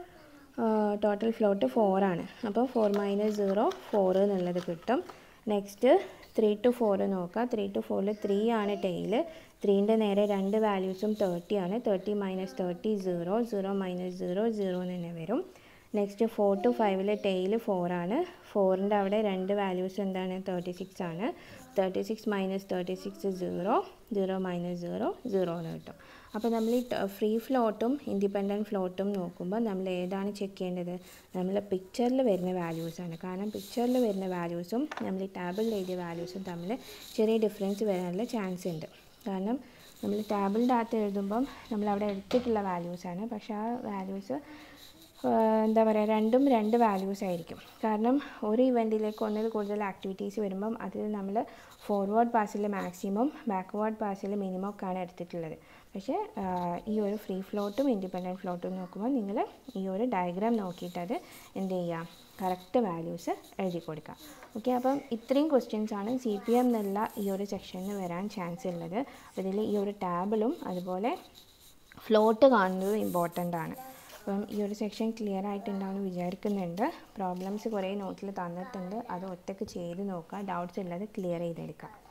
ടോട്ടൽ ഫ്ലോട്ട് ഫോറാണ് അപ്പോൾ ഫോർ മൈനസ് സീറോ ഫോർ എന്നുള്ളത് കിട്ടും നെക്സ്റ്റ് ത്രീ ടു ഫോർ നോക്കാം ത്രീ ടു ഫോറിൽ ത്രീ ആണ് ടെയിൽ ത്രീൻ്റെ നേരെ രണ്ട് വാല്യൂസും തേർട്ടി ആണ് thirty minus thirty zero zero minus zero zero എന്ന് തന്നെ വരും നെക്സ്റ്റ് ഫോർ ടു ഫൈവിൽ ടെയിൽ ഫോറാണ് ഫോറിൻ്റെ അവിടെ രണ്ട് വാല്യൂസ് എന്താണ് തേർട്ടി സിക്സ് ആണ് thirty six minus thirty six zero zero minus zero zero എന്ന് കിട്ടും അപ്പോൾ നമ്മൾ ഈ ഫ്രീ ഫ്ലോട്ടും ഇൻഡിപെൻഡൻറ്റ് ഫ്ലോട്ടും നോക്കുമ്പോൾ നമ്മൾ ഏതാണ് ചെക്ക് ചെയ്യേണ്ടത് നമ്മൾ പിക്ചറിൽ വരുന്ന വാല്യൂസാണ് കാരണം പിക്ചറിൽ വരുന്ന വാല്യൂസും നമ്മൾ ഈ ടാബിളിൽ എഴുതിയ വാല്യൂസും തമ്മിൽ ചെറിയ ഡിഫറൻസ് വരാനുള്ള ചാൻസ് ഉണ്ട് കാരണം നമ്മൾ ടാബിളിൻ്റെ അകത്ത് എഴുതുമ്പം നമ്മൾ അവിടെ എടുത്തിട്ടുള്ള വാല്യൂസാണ് പക്ഷേ ആ വാല്യൂസ് എന്താ പറയുക രണ്ടും രണ്ട് വാല്യൂസ് ആയിരിക്കും കാരണം ഒരു ഇവൻറ്റിലേക്ക് ഒന്നിൽ കൂടുതൽ ആക്ടിവിറ്റീസ് വരുമ്പം അതിൽ നമ്മൾ ഫോർവേഡ് പാസിൽ മാക്സിമം ബാക്ക്വേർഡ് പാസിൽ മിനിമം ഒക്കെയാണ് എടുത്തിട്ടുള്ളത് പക്ഷേ ഈ ഒരു ഫ്രീ ഫ്ലോട്ടും ഇൻഡിപെൻഡൻറ്റ് ഫ്ലോട്ടും നോക്കുമ്പോൾ നിങ്ങൾ ഈ ഒരു ഡയഗ്രാം നോക്കിയിട്ട് അത് എന്ത് ചെയ്യുക കറക്റ്റ് വാല്യൂസ് എഴുതി കൊടുക്കുക ഓക്കെ അപ്പം ഇത്രയും ക്വസ്റ്റ്യൻസ് ആണ് സി പി എം എന്നുള്ള ഈ ഒരു സെക്ഷനിൽ വരാൻ ചാൻസ് ഉള്ളത് അതിൽ ഈ ഒരു ടാബിളും അതുപോലെ ഫ്ലോട്ട് കാണുന്നത് ഇമ്പോർട്ടൻ്റ് ആണ് അപ്പം ഈ ഒരു സെക്ഷൻ ക്ലിയർ ആയിട്ടുണ്ടാവുമെന്ന് വിചാരിക്കുന്നുണ്ട് പ്രോബ്ലംസ് കുറേ നോട്ടിൽ തന്നിട്ടുണ്ട് അത് ഒറ്റയ്ക്ക് ചെയ്ത് നോക്കുക ഡൗട്ട്സ് ഉള്ളത് ക്ലിയർ ചെയ്തെടുക്കുക